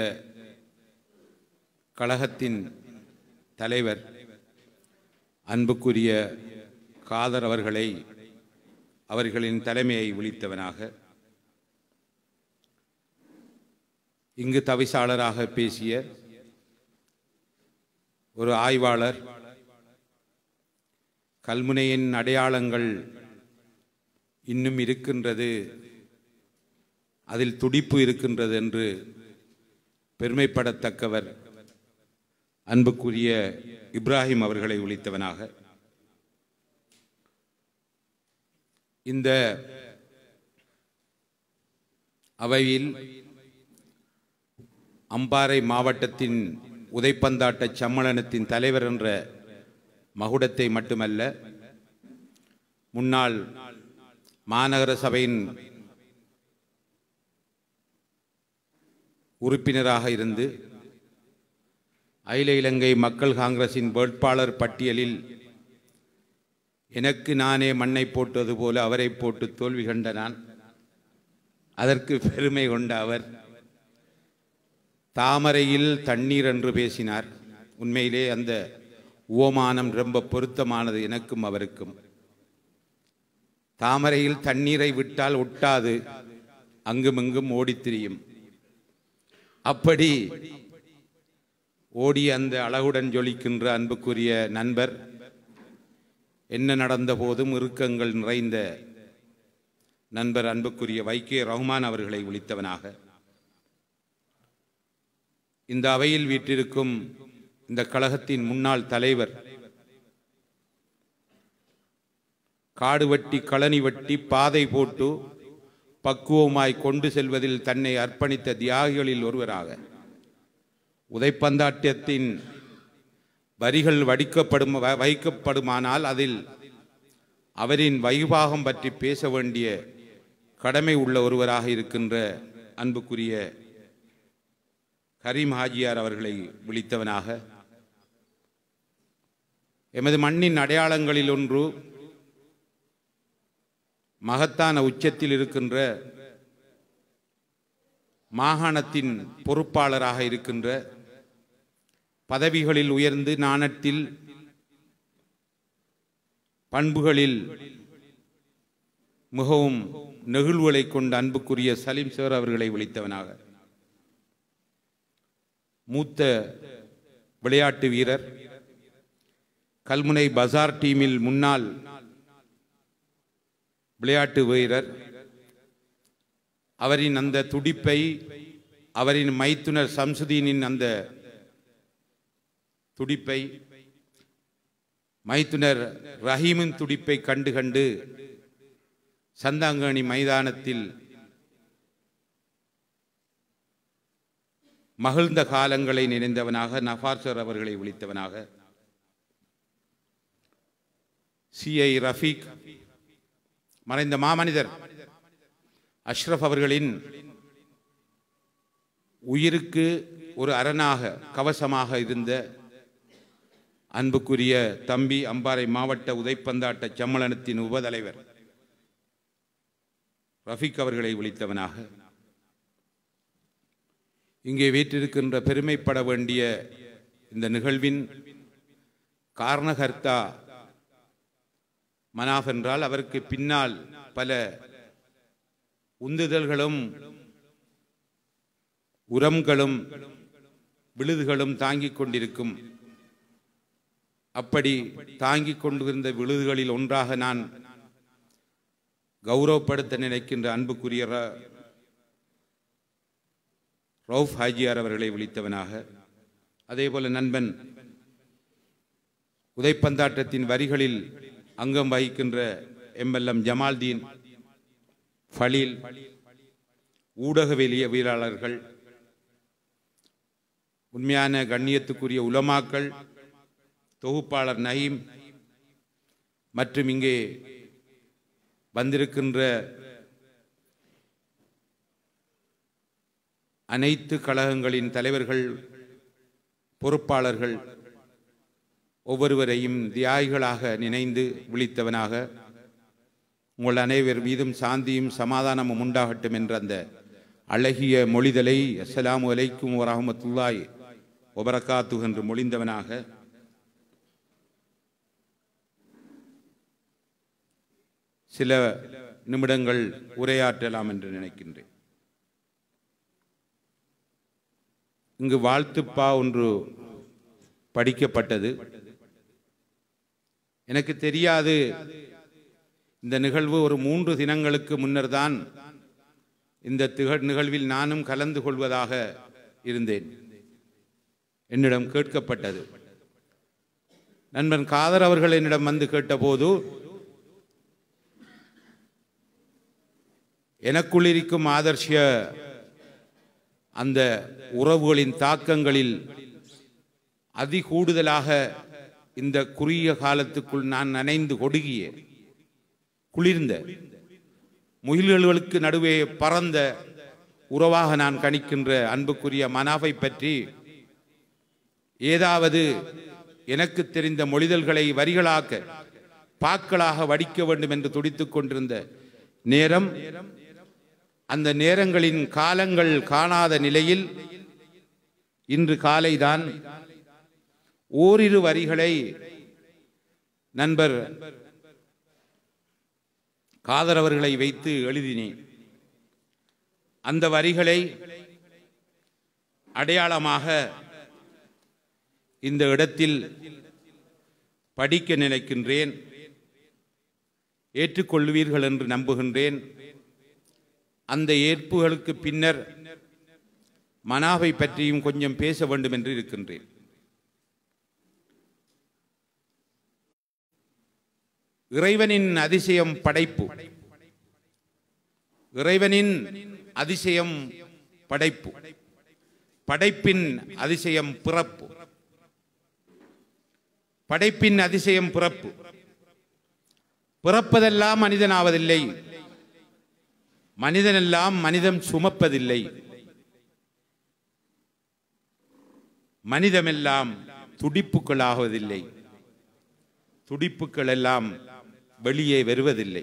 கழகத்தின் தலைவர் அன்புக்குரிய காதர் அவர்களை அவர்களின் தலைமையை விழித்தவனாக இங்கு தவிசாளராக பேசிய ஒரு ஆய்வாளர் கல்முனையின் அடையாளங்கள் இன்னும் இருக்கின்றது அதில் துடிப்பு இருக்கின்றது என்று பெருமைப்படத்தக்கவர் அன்புக்குரிய இப்ராஹிம் அவர்களை ஒழித்தவனாக இந்த அவையில் அம்பாறை மாவட்டத்தின் உதைப்பந்தாட்ட சம்மேளனத்தின் தலைவர் என்ற மகுடத்தை மட்டுமல்ல முன்னாள் மாநகர சபையின் உறுப்பினராக இருந்து அகில இலங்கை மக்கள் காங்கிரசின் வேட்பாளர் பட்டியலில் எனக்கு நானே மண்ணை போட்டது போல அவரை போட்டு தோல்வி கண்ட நான் அதற்கு பெருமை கொண்ட அவர் தாமரையில் தண்ணீர் என்று பேசினார் உண்மையிலே அந்த உவமானம் ரொம்ப பொருத்தமானது எனக்கும் அவருக்கும் தாமரையில் தண்ணீரை விட்டால் ஒட்டாது அங்குமிங்கும் ஓடித் திரியும் அப்படி ஓடி அந்த அழகுடன் ஜொலிக்கின்ற அன்புக்குரிய நண்பர் என்ன நடந்த போதும் இறுக்கங்கள் நிறைந்த நண்பர் அன்புக்குரிய வைகே ரஹ்மான் அவர்களை விழித்தவனாக இந்த அவையில் வீற்றிருக்கும் இந்த கழகத்தின் முன்னாள் தலைவர் காடு வெட்டி களனி வெட்டி பாதை போட்டு பக்குவமாய் கொண்டு செல்வதில் தன்னை அர்ப்பணித்த தியாகிகளில் ஒருவராக உதைப்பந்தாட்டத்தின் வரிகள் வடிக்கப்படும் வ- வைக்கப்படுமானால் அதில் அவரின் வைபாகம் பற்றி பேச வேண்டிய கடமை உள்ள ஒருவராக இருக்கின்ற அன்புக்குரிய கரீம் ஹாஜியார் அவர்களை விழித்தவனாக எமது மண்ணின் அடையாளங்களில் ஒன்று மகத்தான உச்சத்தில் இருக்கின்ற மாகாணத்தின் பொறுப்பாளராக இருக்கின்ற பதவிகளில் உயர்ந்து நாணத்தில் பண்புகளில் மிகவும் நெகிழ்வுகளை கொண்ட அன்புக்குரிய சலீம் சார் அவர்களை விழித்தவனாக மூத்த விளையாட்டு வீரர் கல்முனை பஜார் டீமில் முன்னாள் விளையாட்டு வீரர் அவரின் அந்த துடிப்பை அவரின் மைத்துனர் சம்சுதீனின் அந்த துடிப்பை மைத்துனர் ரஹீமின் துடிப்பை கண்டு கண்டு சந்தாங்கணி மைதானத்தில் மகிழ்ந்த காலங்களை நினைந்தவனாக நஃபார்சர் அவர்களை விழித்தவனாக சிஐ ரஃபீக் மறைந்த மாமனிதர் அஷ்ரஃப் அவர்களின் உயிருக்கு ஒரு அரணாக கவசமாக இருந்த அன்புக்குரிய தம்பி அம்பாறை மாவட்ட உதைப்பந்தாட்ட சம்மேளனத்தின் உபதலைவர் ரஃபீக் அவர்களை விழித்தவனாக இங்கே வீற்றிருக்கின்ற பெருமைப்பட வேண்டிய இந்த நிகழ்வின் காரணகர்த்தா மனாஃப் என்றால் அவருக்கு பின்னால் பல உந்துதல்களும் உரம்களும் விழுதுகளும் தாங்கிக் கொண்டிருக்கும் அப்படி தாங்கிக் கொண்டிருந்த விழுதுகளில் ஒன்றாக நான் கௌரவப்படுத்த நினைக்கின்ற அன்புக்குரிய ர- ரவுஃப் ஹாஜியார் அவர்களை விழித்தவனாக அதேபோல நண்பன் உதைப்பந்தாட்டத்தின் வரிகளில் அங்கம் வகிக்கின்ற எம்எல்எம் ஜமால்தீன் ஃபலீல் ஊடகவியலாளர்கள் உண்மையான கண்ணியத்துக்குரிய உலமாக்கள் தொகுப்பாளர் நயீம் மற்றும் இங்கே வந்திருக்கின்ற அனைத்து கழகங்களின் தலைவர்கள் பொறுப்பாளர்கள் ஒவ்வொருவரையும் தியாகிகளாக நினைந்து விழித்தவனாக உங்கள் அனைவர் மீதும் சாந்தியும் சமாதானமும் உண்டாகட்டும் என்ற அந்த அழகிய மொழிதலை அஸ்ஸலாமு அலைக்கும் வரஹமத்துல்லாய் ஒபரக்காத்து என்று மொழிந்தவனாக சில நிமிடங்கள் உரையாற்றலாம் என்று நினைக்கின்றேன் இங்கு வாழ்த்துப்பா ஒன்று படிக்கப்பட்டது எனக்கு தெரியாது இந்த நிகழ்வு ஒரு மூன்று தினங்களுக்கு முன்னர் தான் இந்த திகழ் நிகழ்வில் நானும் கலந்து கொள்வதாக இருந்தேன் என்னிடம் கேட்கப்பட்டது நண்பன் காதர் அவர்கள் என்னிடம் வந்து கேட்டபோது எனக்குள் இருக்கும் ஆதர்ஷிய அந்த உறவுகளின் தாக்கங்களில் அதிகூடுதலாக இந்த குறுகிய காலத்துக்குள் நான் நனைந்து கொடுகிய குளிர்ந்த முகில்களுக்கு நடுவே பறந்த உறவாக நான் கணிக்கின்ற அன்புக்குரிய மனாஃபை பற்றி ஏதாவது எனக்கு தெரிந்த மொழிதல்களை வரிகளாக்க பாக்களாக வடிக்க வேண்டும் என்று துடித்துக் கொண்டிருந்த நேரம் அந்த நேரங்களின் காலங்கள் காணாத நிலையில் இன்று காலைதான் ஓரிரு வரிகளை நண்பர் காதர் அவர்களை வைத்து எழுதினேன் அந்த வரிகளை அடையாளமாக இந்த இடத்தில் படிக்க நினைக்கின்றேன் ஏற்றுக்கொள்வீர்கள் என்று நம்புகின்றேன் அந்த ஏற்புகளுக்கு பின்னர் மனாவை பற்றியும் கொஞ்சம் பேச வேண்டும் என்று இருக்கின்றேன் இறைவனின் அதிசயம் படைப்பு இறைவனின் அதிசயம் படைப்பு படைப்பின் அதிசயம் பிறப்பு படைப்பின் அதிசயம் பிறப்பு பிறப்பதெல்லாம் மனிதனாவதில்லை மனிதனெல்லாம் மனிதன் சுமப்பதில்லை மனிதமெல்லாம் துடிப்புகளாவதில்லை துடிப்புகள் எல்லாம் வெளியே வருவதில்லை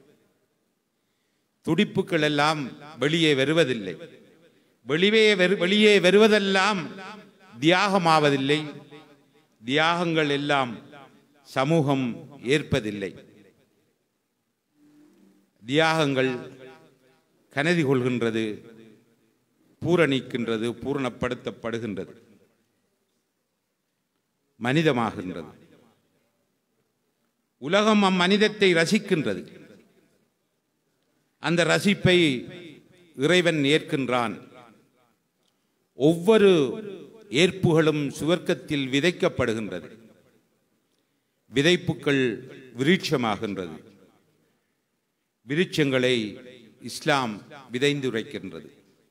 துடிப்புகள் எல்லாம் வெளியே வருவதில்லை வெளியே வெறு வெளியே வருவதெல்லாம் தியாகமாவதில்லை தியாகங்கள் எல்லாம் சமூகம் ஏற்பதில்லை தியாகங்கள் கனதி கொள்கின்றது பூரணிக்கின்றது பூரணப்படுத்தப்படுகின்றது மனிதமாகின்றது உலகம் அம்மனிதத்தை ரசிக்கின்றது அந்த ரசிப்பை இறைவன் ஏற்கின்றான் ஒவ்வொரு ஏற்புகளும் சுவர்க்கத்தில் விதைக்கப்படுகின்றது விதைப்புக்கள் விருட்சமாகின்றது விருட்சங்களை இஸ்லாம் விதைந்துரைக்கின்றது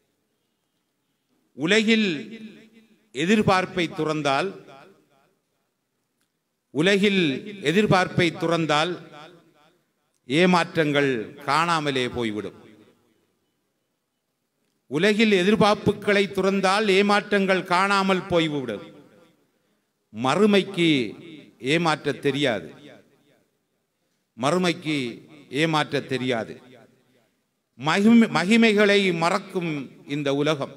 உலகில் எதிர்பார்ப்பை துறந்தால் உலகில் எதிர்பார்ப்பை துறந்தால் ஏமாற்றங்கள் காணாமலே போய்விடும் உலகில் எதிர்பார்ப்புகளை துறந்தால் ஏமாற்றங்கள் காணாமல் போய்விடும் மறுமைக்கு ஏமாற்ற தெரியாது மறுமைக்கு ஏமாற்ற தெரியாது மகிமை மகிமைகளை மறக்கும் இந்த உலகம்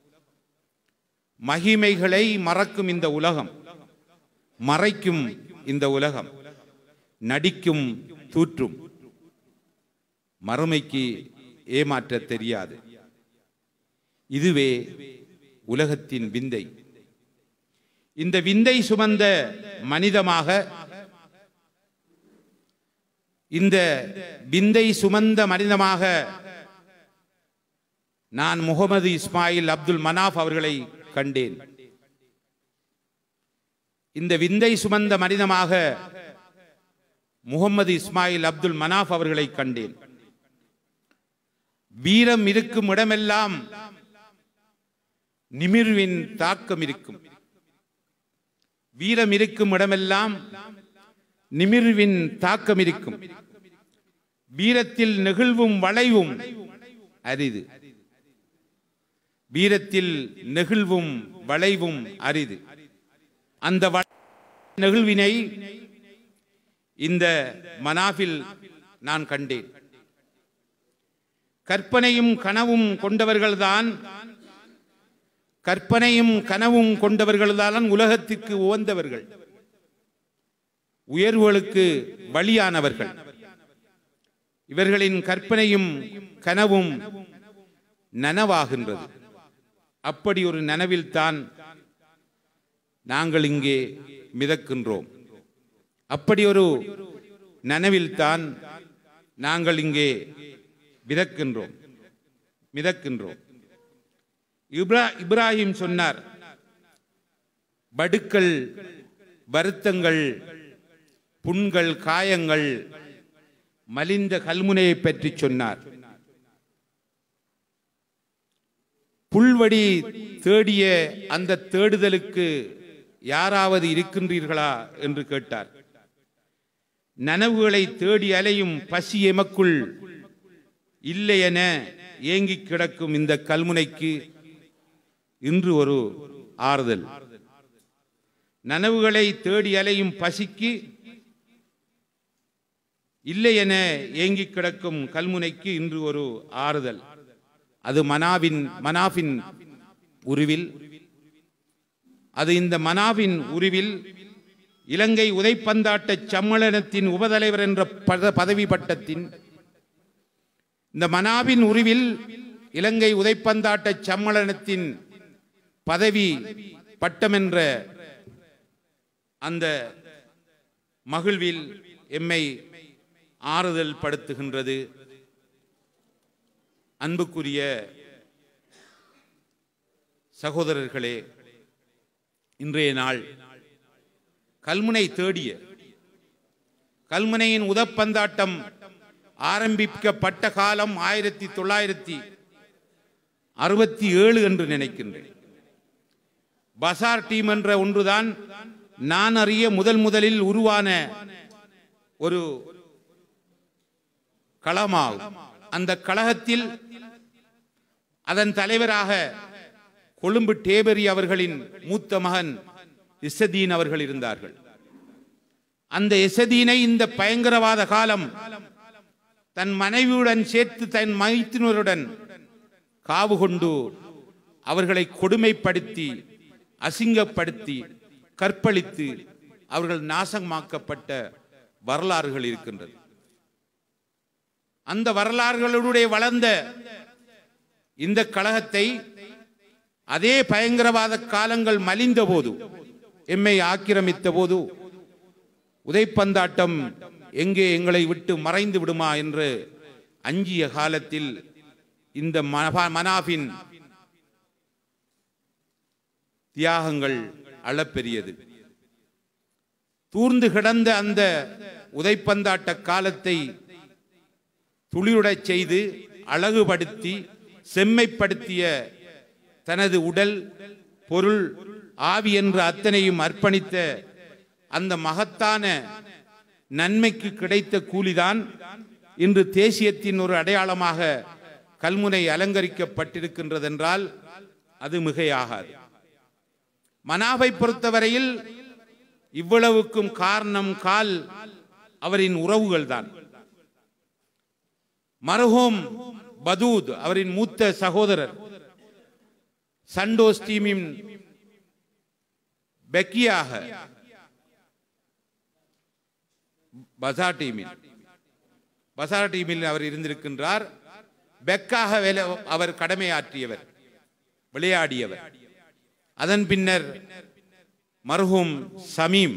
மகிமைகளை மறக்கும் இந்த உலகம் மறைக்கும் இந்த உலகம் நடிக்கும் தூற்றும் மறுமைக்கு ஏமாற்ற தெரியாது இதுவே உலகத்தின் விந்தை இந்த விந்தை சுமந்த மனிதமாக இந்த விந்தை சுமந்த மனிதமாக நான் முகமது இஸ்மாயில் அப்துல் மனாஃப் அவர்களை கண்டேன் இந்த விந்தை சுமந்த மனிதமாக முகமது இஸ்மாயில் அப்துல் மனாஃப் அவர்களை கண்டேன் வீரம் இருக்கும் இடமெல்லாம் நிமிர்வின் தாக்கம் இருக்கும் வீரம் இருக்கும் இடமெல்லாம் நிமிர்வின் தாக்கம் இருக்கும் வீரத்தில் நெகிழ்வும் வளைவும் அரிது வீரத்தில் நெகிழ்வும் வளைவும் அரிது அந்த வ- நெகிழ்வினை இந்த மனாஃபில் நான் கண்டேன் கற்பனையும் கனவும் கொண்டவர்கள்தான் கற்பனையும் கனவும் கொண்டவர்கள்தான் உலகத்திற்கு உவந்தவர்கள் உயர்வுகளுக்கு வழியானவர்கள் இவர்களின் கற்பனையும் கனவும் நனவாகின்றது அப்படி ஒரு நனவில்தான் நாங்கள் இங்கே மிதக்கின்றோம் அப்படி ஒரு நனவில்தான் நாங்கள் இங்கே மிதக்கின்றோம் மிதக்கின்றோம் இப்ரா இப்ராஹிம் சொன்னார் படுக்கள் வருத்தங்கள் புண்கள் காயங்கள் மலிந்த கல்முனையை பற்றி சொன்னார் புல்வடி தேடிய அந்த தேடுதலுக்கு யாராவது இருக்கின்றீர்களா என்று கேட்டார் நனவுகளை தேடி அலையும் பசி எமக்குள் இல்லை என ஏங்கிக் கிடக்கும் இந்த கல்முனைக்கு இன்று ஒரு ஆறுதல் நனவுகளை தேடி அலையும் பசிக்கு இல்லை என ஏங்கிக் கிடக்கும் கல்முனைக்கு இன்று ஒரு ஆறுதல் அது மனாவின் மனாஃபின் உருவில் அது இந்த மனாவின் உருவில் இலங்கை உதைப்பந்தாட்ட சம்மேளனத்தின் உபதலைவர் என்ற பத- பதவி பட்டத்தின் இந்த மனாவின் உருவில் இலங்கை உதைப்பந்தாட்ட சம்மேளனத்தின் பதவி பட்டம் என்ற அந்த மகிழ்வில் எம்மை ஆறுதல் படுத்துகின்றது அன்புக்குரிய சகோதரர்களே இன்றைய நாள் கல்முனை தேடிய கல்முனையின் உதப்பந்தாட்டம் ஆரம்பிக்கப்பட்ட காலம் ஆயிரத்தி தொள்ளாயிரத்தி அறுபத்தி ஏழு என்று நினைக்கின்றேன் பசார் டீம் என்ற ஒன்றுதான் நான் அறிய முதல் முதலில் உருவான ஒரு களமாகும் அந்த கழகத்தில் அதன் தலைவராக கொழும்பு டேபரி அவர்களின் மூத்த மகன் இசதீன் அவர்கள் இருந்தார்கள் அந்த இசதீனை இந்த பயங்கரவாத காலம் தன் மனைவியுடன் சேர்த்து தன் மைத்தினருடன் காவு கொண்டு அவர்களை கொடுமைப்படுத்தி அசிங்கப்படுத்தி கற்பழித்து அவர்கள் நாசமாக்கப்பட்ட வரலாறுகள் இருக்கின்றது அந்த வரலாறுகளுடைய வளர்ந்த இந்த கழகத்தை அதே பயங்கரவாத காலங்கள் மலிந்த போது எம்மை ஆக்கிரமித்த போது உதைப்பந்தாட்டம் எங்கே எங்களை விட்டு மறைந்து விடுமா என்று அஞ்சிய காலத்தில் இந்த மனபா- மனாஃபின் தியாகங்கள் அளப்பெரியது தூர்ந்து கிடந்த அந்த உதைப்பந்தாட்ட காலத்தை துளிருடச் செய்து அழகுபடுத்தி செம்மைப்படுத்திய தனது உடல் பொருள் ஆவி என்ற அத்தனையும் அர்ப்பணித்த அந்த மகத்தான நன்மைக்கு கிடைத்த கூலிதான் இன்று தேசியத்தின் ஒரு அடையாளமாக கல்முனை அலங்கரிக்கப்பட்டிருக்கின்றதென்றால் அது மிகையாகாது மனாவை பொறுத்தவரையில் இவ்வளவுக்கும் காரணம் கால் அவரின் உறவுகள் தான் மர்ஹூம் பதூத் அவரின் மூத்த சகோதரர் சண்டோஸ் டீமின் பெக்கியாக பசா டீமில் பசா டீமில் அவர் இருந்திருக்கின்றார் பெக்காக வேலை அவர் கடமையாற்றியவர் விளையாடியவர் அதன் பின்னர் மர்ஹூம் சமீம்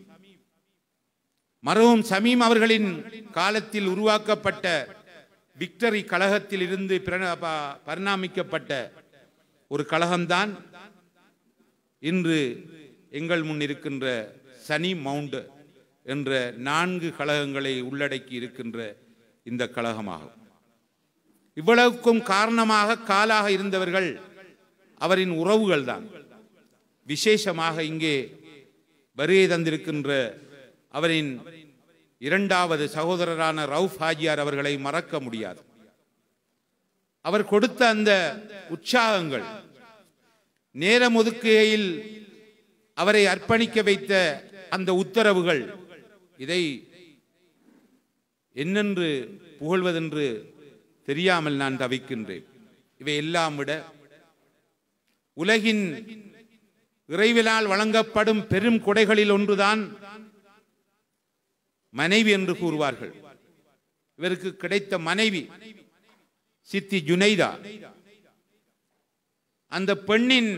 மர்ஹூம் சமீம் அவர்களின் காலத்தில் உருவாக்கப்பட்ட விக்டரி கழகத்தில் இருந்து பிரண- ப- பரிணாமிக்கப்பட்ட ஒரு கழகம்தான் இன்று எங்கள் முன் இருக்கின்ற சனி மவுண்ட் என்ற நான்கு கழகங்களை உள்ளடக்கி இருக்கின்ற இந்த கழகமாகும் இவ்வளவுக்கும் காரணமாக காலாக இருந்தவர்கள் அவரின் உறவுகள் தான் விசேஷமாக இங்கே வருகை தந்திருக்கின்ற அவரின் இரண்டாவது சகோதரரான ரவுஃப் ஹாஜியார் அவர்களை மறக்க முடியாது அவர் கொடுத்த அந்த உற்சாகங்கள் நேரம் ஒதுக்குகையில் அவரை அர்ப்பணிக்க வைத்த அந்த உத்தரவுகள் இதை என்னென்று புகழ்வதென்று தெரியாமல் நான் தவிக்கின்றேன் இவை எல்லாம் விட உலகின் இறைவினால் வழங்கப்படும் பெரும் கொடைகளில் ஒன்றுதான் மனைவி என்று கூறுவார்கள் இவருக்கு கிடைத்த மனைவி சித்தி ஜுனைதா அந்த பெண்ணின்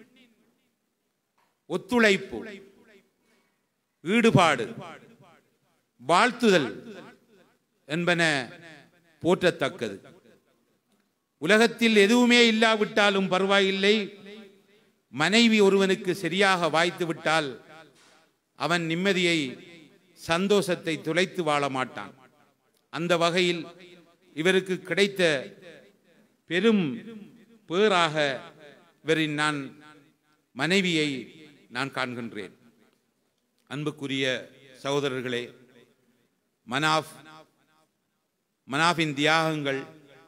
ஒத்துழைப்பு ஈடுபாடு வாழ்த்துதல் என்பன போற்றத்தக்கது உலகத்தில் எதுவுமே இல்லாவிட்டாலும் பரவாயில்லை மனைவி ஒருவனுக்கு சரியாக வாய்த்து விட்டால் அவன் நிம்மதியை சந்தோஷத்தை துளைத்து வாழ மாட்டான் அந்த வகையில் இவருக்கு கிடைத்த பெரும் பேராக இவரின் நான் மனைவியை நான் காண்கின்றேன் அன்புக்குரிய சகோதரர்களே மனாஃப் மனாஃபின் தியாகங்கள்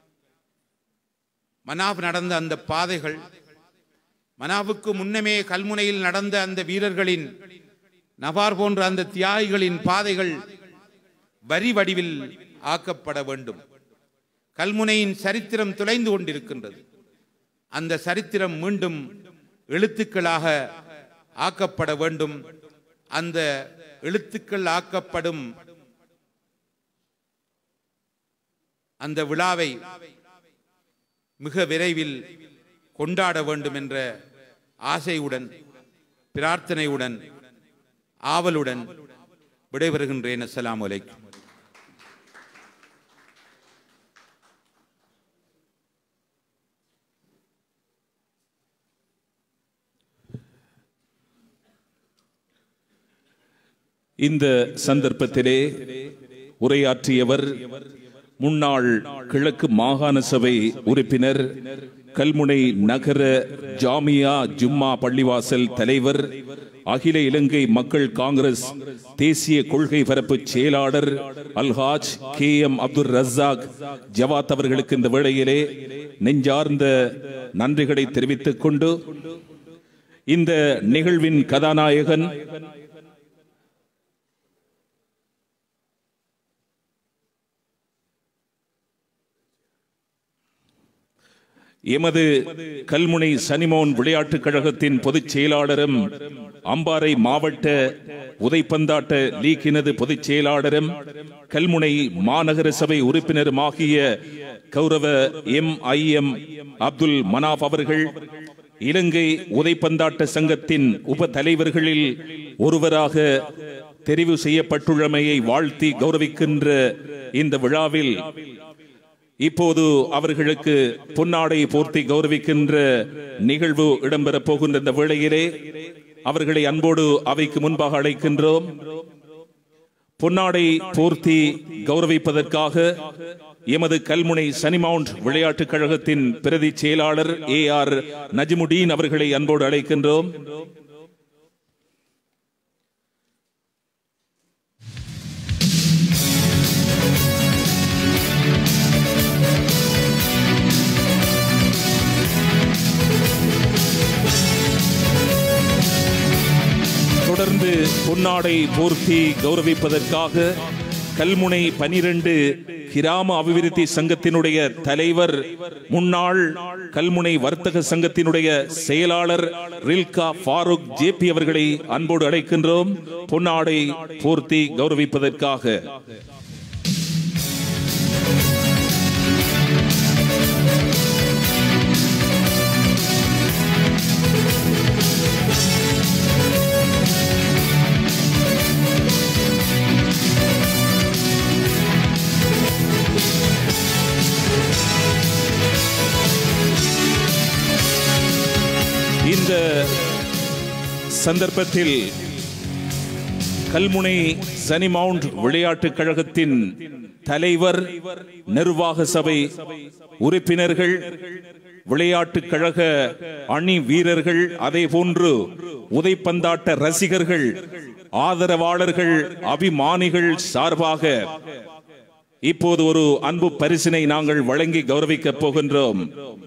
மனாஃப் நடந்த அந்த பாதைகள் மனாஃபுக்கு முன்னமே கல்முனையில் நடந்த அந்த வீரர்களின் நபார் போன்ற அந்த தியாகிகளின் பாதைகள் வரி வடிவில் ஆக்கப்பட வேண்டும் கல்முனையின் சரித்திரம் துளைந்து கொண்டிருக்கின்றது அந்த சரித்திரம் மீண்டும் எழுத்துக்களாக ஆக்கப்பட வேண்டும் அந்த எழுத்துக்கள் ஆக்கப்படும் அந்த விழாவை மிக விரைவில் கொண்டாட வேண்டும் என்ற ஆசையுடன் பிரார்த்தனையுடன் ஆவலுடன் விடைபெறுகின்றேன் அஸ்ஸலாமு அலைக்கும் இந்த சந்தர்ப்பத்திலே உரையாற்றியவர் முன்னாள் கிழக்கு மாகாண சபை உறுப்பினர் கல்முனை நகர ஜாமியா ஜும்மா பள்ளிவாசல் தலைவர் அகில இலங்கை மக்கள் காங்கிரஸ் தேசிய கொள்கை பரப்பு செயலாளர் அல்ஹாஜ் கே எம் அப்துல் ரஸாக் ஜவாத் அவர்களுக்கு இந்த வேளையிலே நெஞ்சார்ந்த நன்றிகளை தெரிவித்துக் கொண்டு இந்த நிகழ்வின் கதாநாயகன் எமது கல்முனை சனிமோன் விளையாட்டுக் கழகத்தின் பொதுச் செயலாளரும் அம்பாறை மாவட்ட உதைப்பந்தாட்ட லீக்கினது பொதுச் செயலாளரும் கல்முனை மாநகர சபை உறுப்பினருமாகிய கௌரவ M I M Abdul Manaf அவர்கள் இலங்கை உதைப்பந்தாட்ட சங்கத்தின் உப தலைவர்களில் ஒருவராக தெரிவு செய்யப்பட்டுள்ளமையை வாழ்த்தி கௌரவிக்கின்ற இந்த விழாவில் இப்போது அவர்களுக்கு பொன்னாடை போர்த்தி கௌரவிக்கின்ற நிகழ்வு இடம்பெறப் போகின்ற இந்த வேளையிலே அவர்களை அன்போடு அவைக்கு முன்பாக அழைக்கின்றோம் பொன்னாடை போர்த்தி கௌரவிப்பதற்காக எமது கல்முனை சனிமவுண்ட் விளையாட்டுக் கழகத்தின் பிரதி செயலாளர் ஏ ஆர் நஜிமுடீன் அவர்களை அன்போடு அழைக்கின்றோம் தொடர்ந்து பொன்னாடை போர்த்தி கௌரவிப்பதற்காக கல்முனை பனிரெண்டு கிராம அபிவிருத்தி சங்கத்தினுடைய தலைவர் முன்னாள் கல்முனை வர்த்தக சங்கத்தினுடைய செயலாளர் ரில்கா ஃபாரூக் ஜேபி அவர்களை அன்போடு அழைக்கின்றோம் பொன்னாடை போர்த்தி கௌரவிப்பதற்காக இந்த சந்தர்ப்பத்தில் கல்முனை சனி மவுண்ட் விளையாட்டுக் கழகத்தின் தலைவர் நிர்வாக சபை உறுப்பினர்கள் விளையாட்டுக் கழக அணி வீரர்கள் அதே போன்று உதைப்பந்தாட்ட ரசிகர்கள் ஆதரவாளர்கள் அபிமானிகள் சார்பாக இப்போது ஒரு அன்பு பரிசினை நாங்கள் வழங்கி கௌரவிக்கப் போகின்றோம்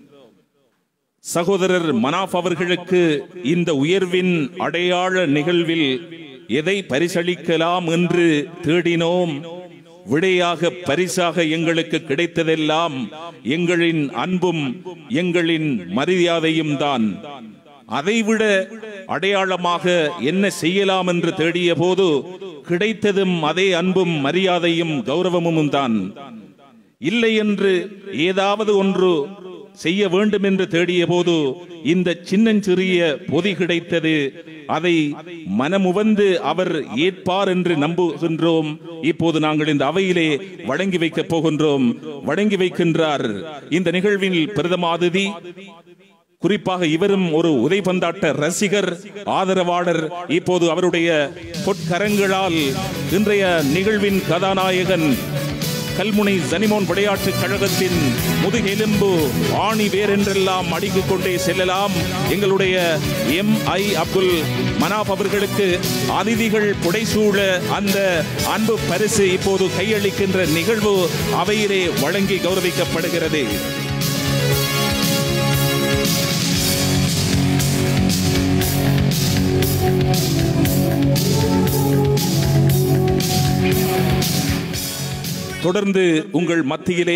சகோதரர் மனாப் அவர்களுக்கு இந்த உயர்வின் அடையாள நிகழ்வில் எதை பரிசளிக்கலாம் என்று தேடினோம் விடையாக பரிசாக எங்களுக்கு கிடைத்ததெல்லாம் எங்களின் அன்பும் எங்களின் மரியாதையும் தான் அதைவிட அடையாளமாக என்ன செய்யலாம் என்று தேடிய போது கிடைத்ததும் அதே அன்பும் மரியாதையும் கௌரவமும் தான் இல்லை என்று ஏதாவது ஒன்று செய்ய வேண்டும் என்று தேடிய போது இந்த சின்னஞ்சிறிய பொதி கிடைத்தது அதை மனமுவந்து அவர் ஏற்பார் என்று நம்புகின்றோம் இப்போது நாங்கள் இந்த அவையிலே வழங்கி வைக்கப் போகின்றோம் வழங்கி வைக்கின்றார் இந்த நிகழ்வில் பிரதமாதிதி குறிப்பாக இவரும் ஒரு உதைபந்தாட்ட ரசிகர் ஆதரவாளர் இப்போது அவருடைய பொற்கரங்களால் இன்றைய நிகழ்வின் கதாநாயகன் கல்முனை ஜனிமோன் விளையாட்டுக் கழகத்தின் முதுகெலும்பு ஆணி வேறென்றெல்லாம் அடுக்கிக் கொண்டே செல்லலாம் எங்களுடைய எம் ஐ அப்துல் மனாப் அவர்களுக்கு அதிதிகள் புடைசூழ அந்த அன்பு பரிசு இப்போது கையளிக்கின்ற நிகழ்வு அவையிலே வழங்கி கௌரவிக்கப்படுகிறது தொடர்ந்து உங்கள் மத்தியிலே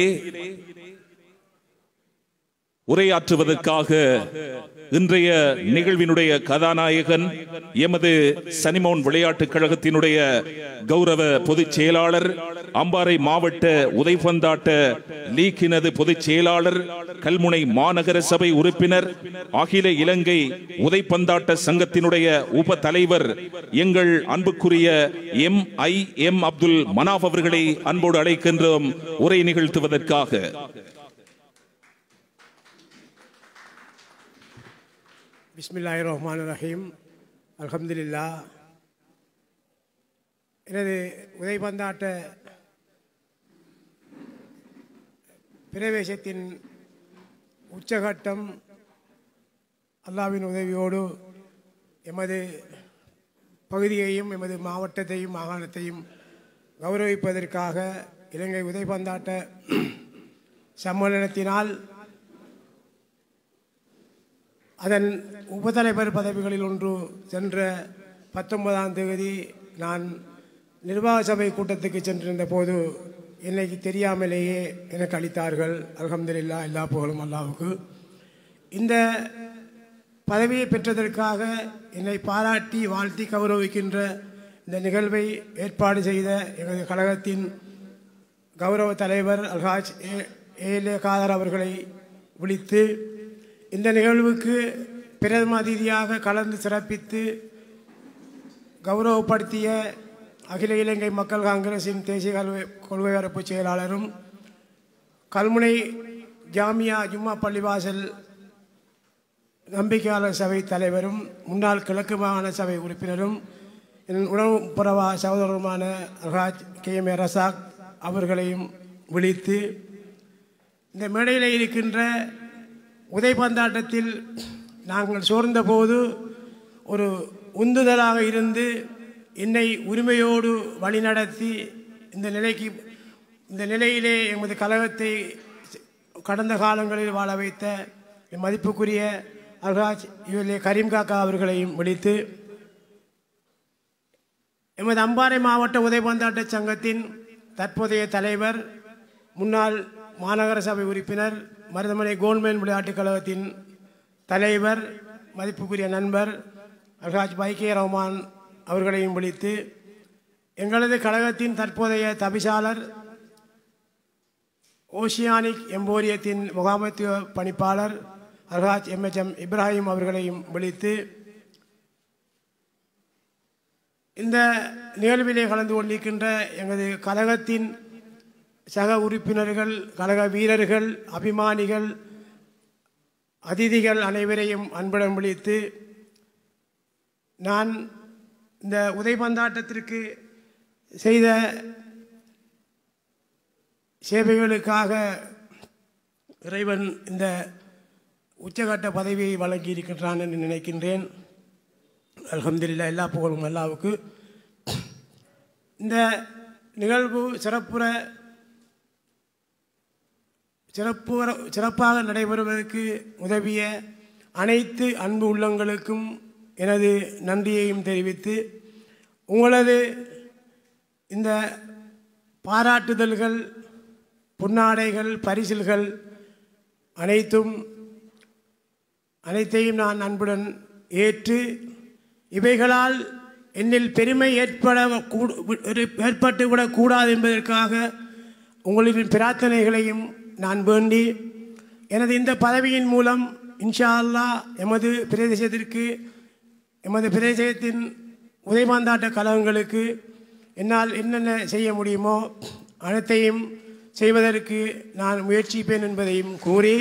உரையாற்றுவதற்காக இன்றைய நிகழ்வினுடைய கதாநாயகன் எமது சனிமோன் விளையாட்டுக் கழகத்தினுடைய கௌரவ பொதுச் செயலாளர் அம்பாறை மாவட்ட உதைபந்தாட்ட லீக்கினது பொதுச் செயலாளர் கல்முனை மாநகர சபை உறுப்பினர் அகில இலங்கை உதைப்பந்தாட்ட சங்கத்தினுடைய உப தலைவர் எங்கள் அன்புக்குரிய M I M Abdul Manaf அவர்களை அன்போடு அழைக்கின்றோம் உரை நிகழ்த்துவதற்காக பிஸ்மில்லாஹி ரஹ்மான் ரஹீம் அல்ஹம்துலில்லா எனது உதைபந்தாட்ட பிரவேசத்தின் உச்சகட்டம் அல்லாவின் உதவியோடு எமது பகுதியையும் எமது மாவட்டத்தையும் மாகாணத்தையும் கௌரவிப்பதற்காக இலங்கை உதைபந்தாட்ட சம்மேளனத்தினால் அதன் உபதலைவர் பதவிகளில் ஒன்று சென்ற பத்தொன்பதாம் தேதி நான் நிர்வாக சபை கூட்டத்துக்கு சென்றிருந்த போது என்னைக்கு தெரியாமலேயே எனக்கு அளித்தார்கள் அல்ஹம்துலில்லா எல்லா புகழும் அல்லாவுக்கு இந்த பதவியை பெற்றதற்காக என்னை பாராட்டி வாழ்த்தி கௌரவிக்கின்ற இந்த நிகழ்வை ஏற்பாடு செய்த எமது கழகத்தின் கௌரவ தலைவர் அல்ஹாஜ் ஏ- ஏலே காதர் அவர்களை விழித்து இந்த நிகழ்வுக்கு பிரதம அதிதியாக கலந்து சிறப்பித்து கௌரவப்படுத்திய அகில இலங்கை மக்கள் காங்கிரசின் தேசிய கல்வி கொள்கை பரப்பு செயலாளரும் கல்முனை ஜாமியா ஜும்மா பள்ளிவாசல் நம்பிக்கையாளர் சபை தலைவரும் முன்னாள் கிழக்கு மாகாண சபை உறுப்பினரும் என் உணவு புறவா சகோதரருமான Alhaj K M A Razak அவர்களையும் விழித்து இந்த மேடையில் இருக்கின்ற உதைபந்தாட்டத்தில் நாங்கள் சோர்ந்த போது ஒரு உந்துதலாக இருந்து என்னை உரிமையோடு வழிநடத்தி இந்த நிலைக்கு இந்த நிலையிலே எமது கழகத்தை கடந்த காலங்களில் வாழ வைத்த என் மதிப்புக்குரிய அல்ஹாஜ் யுஎல்ஏ கரீம் காக்கா அவர்களையும் விழித்து எமது அம்பாறை மாவட்ட உதைபந்தாட்ட சங்கத்தின் தற்போதைய தலைவர் முன்னாள் மாநகர சபை உறுப்பினர் மருதமலை கோல்மேன் விளையாட்டுக் கழகத்தின் தலைவர் மதிப்புக்குரிய நண்பர் அல்ஹாஜ் பைகே ரஹ்மான் அவர்களையும் விழித்து எங்களது கழகத்தின் தற்போதைய தபிசாளர் ஓசியானிக் எம்போரியத்தின் முகாமைத்துவ பணிப்பாளர் அல்ஹாஜ் எம்எச்எம் இப்ராஹிம் அவர்களையும் விழித்து இந்த நிகழ்விலே கலந்து கொண்டிருக்கின்ற எமது கழகத்தின் சக உறுப்பினர்கள் கழக வீரர்கள் அபிமானிகள் அதிதிகள் அனைவரையும் அன்புடன் விழித்து நான் இந்த உதைபந்தாட்டத்திற்கு செய்த சேவைகளுக்காக இறைவன் இந்த உச்சகட்ட பதவியை வழங்கி இருக்கின்றான் என்று நினைக்கின்றேன் அல்ஹம்துலில்லாஹ் எல்லா புகழும் அல்லாவுக்கு இந்த நிகழ்வு சிறப்புற சிறப்புற சிறப்பாக நடைபெறுவதற்கு உதவிய அனைத்து அன்பு உள்ளங்களுக்கும் எனது நன்றியையும் தெரிவித்து உங்களது இந்த பாராட்டுதல்கள் பொன்னாடைகள் பரிசில்கள் அனைத்தும் அனைத்தையும் நான் அன்புடன் ஏற்று இவைகளால் என்னில் பெருமை ஏற்பட கூ- ஏற்பட்டுவிடக் கூடாது என்பதற்காக உங்களின் பிரார்த்தனைகளையும் நான் வேண்டி எனது இந்த பதவியின் மூலம் இன்ஷா அல்லாஹ் எமது பிரதேசத்திற்கு எமது பிரதேசத்தின் உதைமாந்தாட்ட கழகங்களுக்கு என்னால் என்னென்ன செய்ய முடியுமோ அனைத்தையும் செய்வதற்கு நான் முயற்சிப்பேன் என்பதையும் கூறி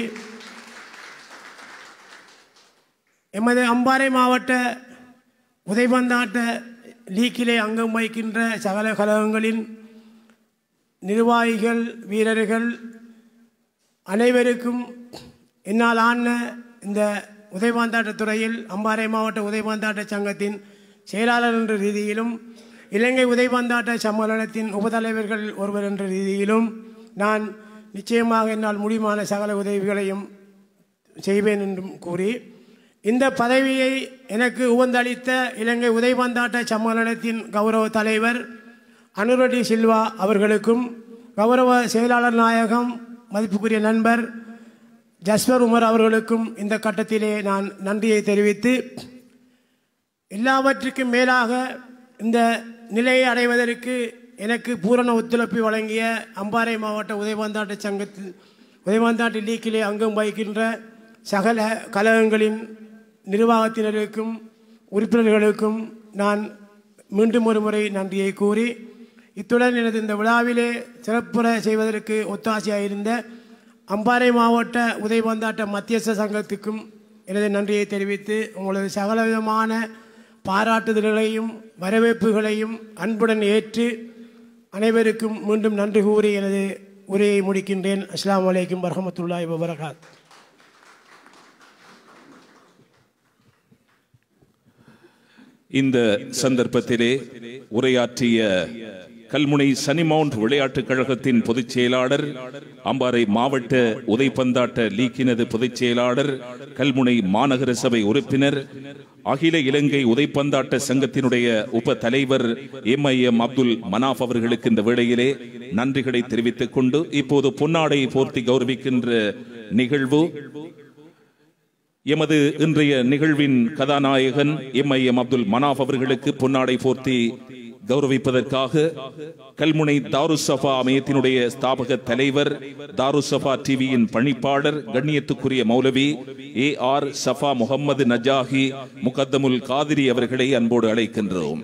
எமது அம்பாறை மாவட்ட உதைபந்தாட்ட லீக்கிலே அங்கம் வகிக்கின்ற சகல கழகங்களின் நிர்வாகிகள் வீரர்கள் அனைவருக்கும் என்னால் ஆன இந்த உதைமாந்தாட்ட துறையில் அம்பாறை மாவட்ட உதைமாந்தாட்ட சங்கத்தின் செயலாளர் என்ற ரீதியிலும் இலங்கை உதைமாந்தாட்ட சம்மேளனத்தின் உபதலைவர்கள் ஒருவர் என்ற ரீதியிலும் நான் நிச்சயமாக என்னால் முடியுமான சகல உதவிகளையும் செய்வேன் என்றும் கூறி இந்த பதவியை எனக்கு உவந்தளித்த இலங்கை உதைபந்தாட்ட சம்மேளனத்தின் கௌரவ தலைவர் அனுரடி சில்வா அவர்களுக்கும் கௌரவ செயலாளர் நாயகம் மதிப்புக்குரிய நண்பர் ஜஸ்வர் உமர் அவர்களுக்கும் இந்த கட்டத்திலே நான் நன்றியை தெரிவித்து எல்லாவற்றுக்கும் மேலாக இந்த நிலையை அடைவதற்கு எனக்கு பூரண ஒத்துழைப்பு வழங்கிய அம்பாறை மாவட்ட உதயபந்தாட்ட சங்கத்தில் உதயபந்தாட்ட லீக்கிலே அங்கம் வகிக்கின்ற சகல கழகங்களின் நிர்வாகத்தினருக்கும் உறுப்பினர்களுக்கும் நான் மீண்டும் ஒரு முறை நன்றியை கூறி இத்துடன் எனது இந்த விழாவிலே சிறப்புற செய்வதற்கு ஒத்தாசையாக இருந்த அம்பாறை மாவட்ட உதயபந்தாட்ட மத்தியஸ்த சங்கத்துக்கும் எனது நன்றியை தெரிவித்து உங்களது சகலவிதமான பாராட்டுதல்களையும் வரவேற்புகளையும் அன்புடன் ஏற்று அனைவருக்கும் மீண்டும் நன்றி கூறி எனது உரையை முடிக்கின்றேன் அஸ்ஸலாமு அலைக்கும் வரஹமத்துல்லாஹி வபரகாத் இந்த சந்தர்ப்பத்திலே உரையாற்றிய கல்முனை சனி மவுண்ட் விளையாட்டுக் கழகத்தின் பொதுச் செயலாளர் அம்பாறை மாவட்ட உதைப்பந்தாட்ட லீக்கினது பொதுச் செயலாளர் கல்முனை மாநகர சபை உறுப்பினர் அகில இலங்கை உதைப்பந்தாட்ட சங்கத்தினுடைய உப தலைவர் M I M Abdul Manaf அவர்களுக்கு இந்த வேளையிலே நன்றிகளை தெரிவித்துக் கொண்டு இப்போது பொன்னாடை போர்த்தி கௌரவிக்கின்ற நிகழ்வு எமது இன்றைய நிகழ்வின் கதாநாயகன் M I M Abdul Manaf அவர்களுக்கு பொன்னாடை போர்த்தி கௌரவிப்பதற்காக கல்முனை தாருசபா அமையத்தினுடைய ஸ்தாபக தலைவர் தாருசபா டிவியின் பணிப்பாளர் கண்ணியத்துக்குரிய மௌலவி ஏ ஆர் சஃபா முகமது நஜாஹி முகத்தமுல் காதிரி அவர்களை அன்போடு அழைக்கின்றோம்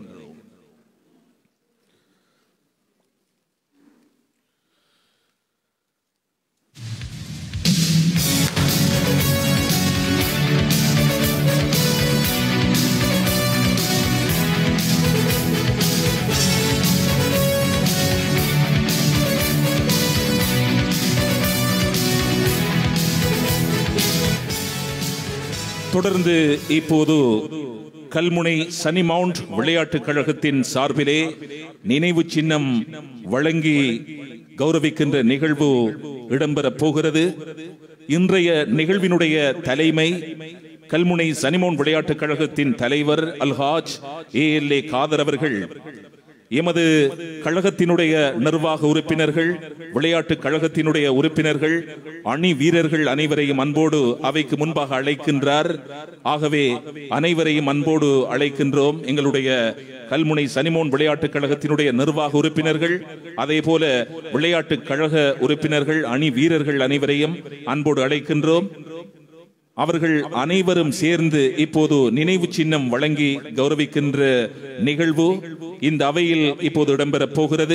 தொடர்ந்து இப்போது கல்முனை சனி மவுண்ட் விளையாட்டுக் கழகத்தின் சார்பிலே நினைவு சின்னம் வழங்கி கௌரவிக்கின்ற நிகழ்வு இடம்பெறப் போகிறது இன்றைய நிகழ்வினுடைய தலைமை கல்முனை சனிமோன் விளையாட்டுக் கழகத்தின் தலைவர் Alhaj A L A Kader அவர்கள் எமது கழகத்தினுடைய நிர்வாக உறுப்பினர்கள் விளையாட்டு கழகத்தினுடைய உறுப்பினர்கள் அணி வீரர்கள் அனைவரையும் அன்போடு அவைக்கு முன்பாக அழைக்கின்றார் ஆகவே அனைவரையும் அன்போடு அழைக்கின்றோம் எங்களுடைய கல்முனை சனிமோன் விளையாட்டுக் கழகத்தினுடைய நிர்வாக உறுப்பினர்கள் அதே போல விளையாட்டு கழக உறுப்பினர்கள் அணி வீரர்கள் அனைவரையும் அன்போடு அழைக்கின்றோம் அவர்கள் அனைவரும் சேர்ந்து இப்போது நினைவு சின்னம் வழங்கி கௌரவிக்கின்ற நிகழ்வு இந்த அவையில் இப்போது இடம்பெறப் போகிறது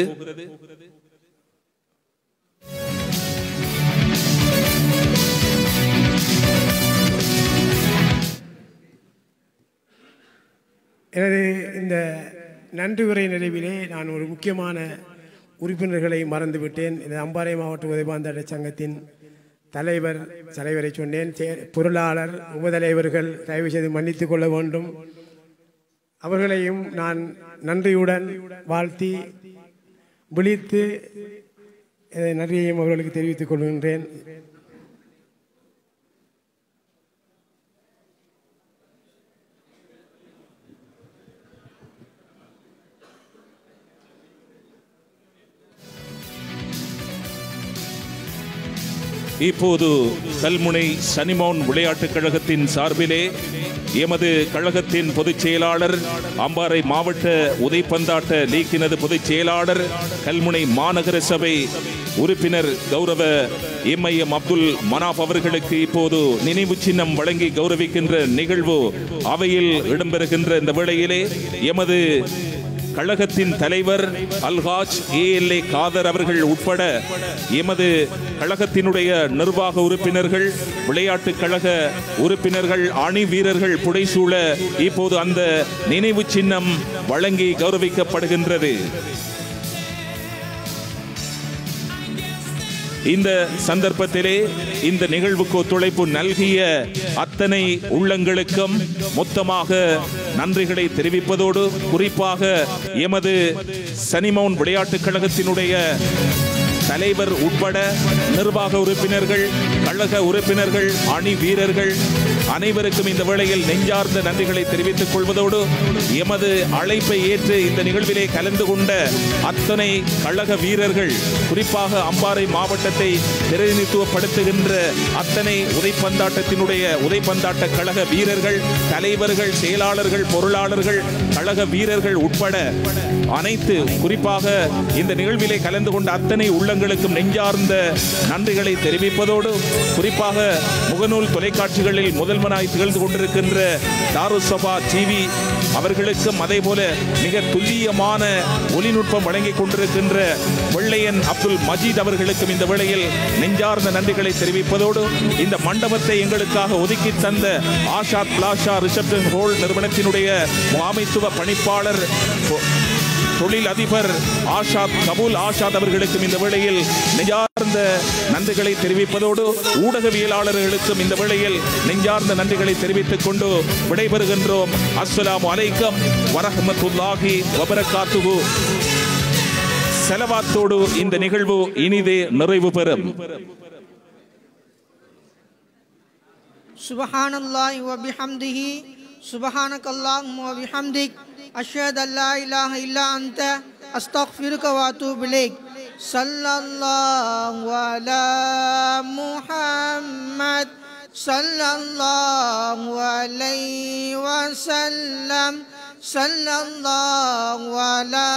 எனது இந்த நன்றி உரை நிறைவிலே நான் ஒரு முக்கியமான உறுப்பினர்களை மறந்துவிட்டேன் இந்த அம்பாறை மாவட்ட உதயபாந்தாட்ட சங்கத்தின் தலைவர் தலைவரை சொன்னேன் சே- பொருளாளர் உபதலைவர்கள் தயவு செய்து மன்னித்துக் கொள்ள வேண்டும் அவர்களையும் நான் நன்றியுடன் வாழ்த்தி விழித்து எனது நன்றியையும் அவர்களுக்கு தெரிவித்துக் கொள்கின்றேன் இப்போது கல்முனை சனிமோன் விளையாட்டுக் கழகத்தின் சார்பிலே எமது கழகத்தின் பொதுச் செயலாளர் அம்பாறை மாவட்ட உதைப்பந்தாட்ட லீக்கினது பொதுச் செயலாளர் கல்முனை மாநகர சபை உறுப்பினர் கௌரவ M I M Abdul Manaf அவர்களுக்கு இப்போது நினைவு சின்னம் வழங்கி கௌரவிக்கின்ற நிகழ்வு அவையில் இடம்பெறுகின்ற இந்த வேளையிலே எமது கழகத்தின் தலைவர் Alhaj A L A Kader அவர்கள் உட்பட எமது கழகத்தினுடைய நிர்வாக உறுப்பினர்கள் விளையாட்டு கழக உறுப்பினர்கள் அணி வீரர்கள் புடைசூழ இப்போது அந்த நினைவு சின்னம் வழங்கி கௌரவிக்கப்படுகின்றது இந்த சந்தர்ப்பத்திலே இந்த நிகழ்வுக்கு ஒத்துழைப்பு நல்கிய அத்தனை உள்ளங்களுக்கும் மொத்தமாக நன்றிகளை தெரிவிப்பதோடு குறிப்பாக எமது சனிமவுன் விளையாட்டுக் கழகத்தினுடைய தலைவர் உட்பட நிர்வாக உறுப்பினர்கள் கழக உறுப்பினர்கள் அணி வீரர்கள் அனைவருக்கும் இந்த வேளையில் நெஞ்சார்ந்த நன்றிகளை தெரிவித்துக் கொள்வதோடு எமது அழைப்பை ஏற்று இந்த நிகழ்விலே கலந்து கொண்ட அத்தனை கழக வீரர்கள் குறிப்பாக அம்பாறை மாவட்டத்தை பிரதிநிதித்துவப்படுத்துகின்ற அத்தனை உதைப்பந்தாட்டத்தினுடைய உதைப்பந்தாட்ட கழக வீரர்கள் தலைவர்கள் செயலாளர்கள் பொருளாளர்கள் கழக வீரர்கள் உட்பட அனைத்து குறிப்பாக இந்த நிகழ்விலே கலந்து கொண்ட அத்தனை உள்ளங்களுக்கும் நெஞ்சார்ந்த நன்றிகளை தெரிவிப்பதோடு குறிப்பாக முகநூல் தொலைக்காட்சிகளில் முதல்வனாய் திகழ்ந்து கொண்டிருக்கின்ற தாருசபா டிவி அவர்களுக்கும் அதே போல மிக துல்லியமான ஒளிநுட்பம் வழங்கிக் கொண்டிருக்கின்ற வெள்ளையன் அப்துல் மஜீத் அவர்களுக்கும் இந்த வேளையில் நெஞ்சார்ந்த நன்றிகளை தெரிவிப்பதோடு இந்த மண்டபத்தை எங்களுக்காக ஒதுக்கி தந்த ஆஷாத் பிளாஷா ரிசப்ஷன் ஹோல் நிறுவனத்தினுடைய முகாமைத்துவ பணிப்பாளர் பொ- தொழில் அதிபர் ஆஷாத் கபூல் ஆஷாத் அவர்களுக்கும் இந்த வேளையில் நெஞ்சார்ந்த நன்றிகளை தெரிவிப்பதோடு ஊடகவியலாளர்களுக்கும் இந்த வேளையில் நெஞ்சார்ந்த நன்றிகளை தெரிவித்துக் கொண்டு விடைபெறுகின்றோம் அஸ்ஸலாமு அலைக்கும் வரஹ்மத்துல்லாஹி வபரகாத்துஹு செலவாத்தோடு இந்த நிகழ்வு இனிதே நிறைவு பெறும் سبحان الله وبحمده سبحانك اللهم وبحمدك أشهد أن لا إله إلا أنت أستغفرك وأتوب إليك صلى الله على محمد صلى الله عليه وسلم صلى الله على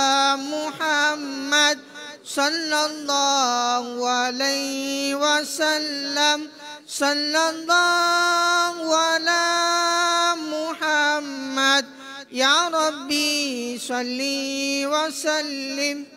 محمد صلى الله عليه وسلم صلى الله على محمد يا ربي صل وسلم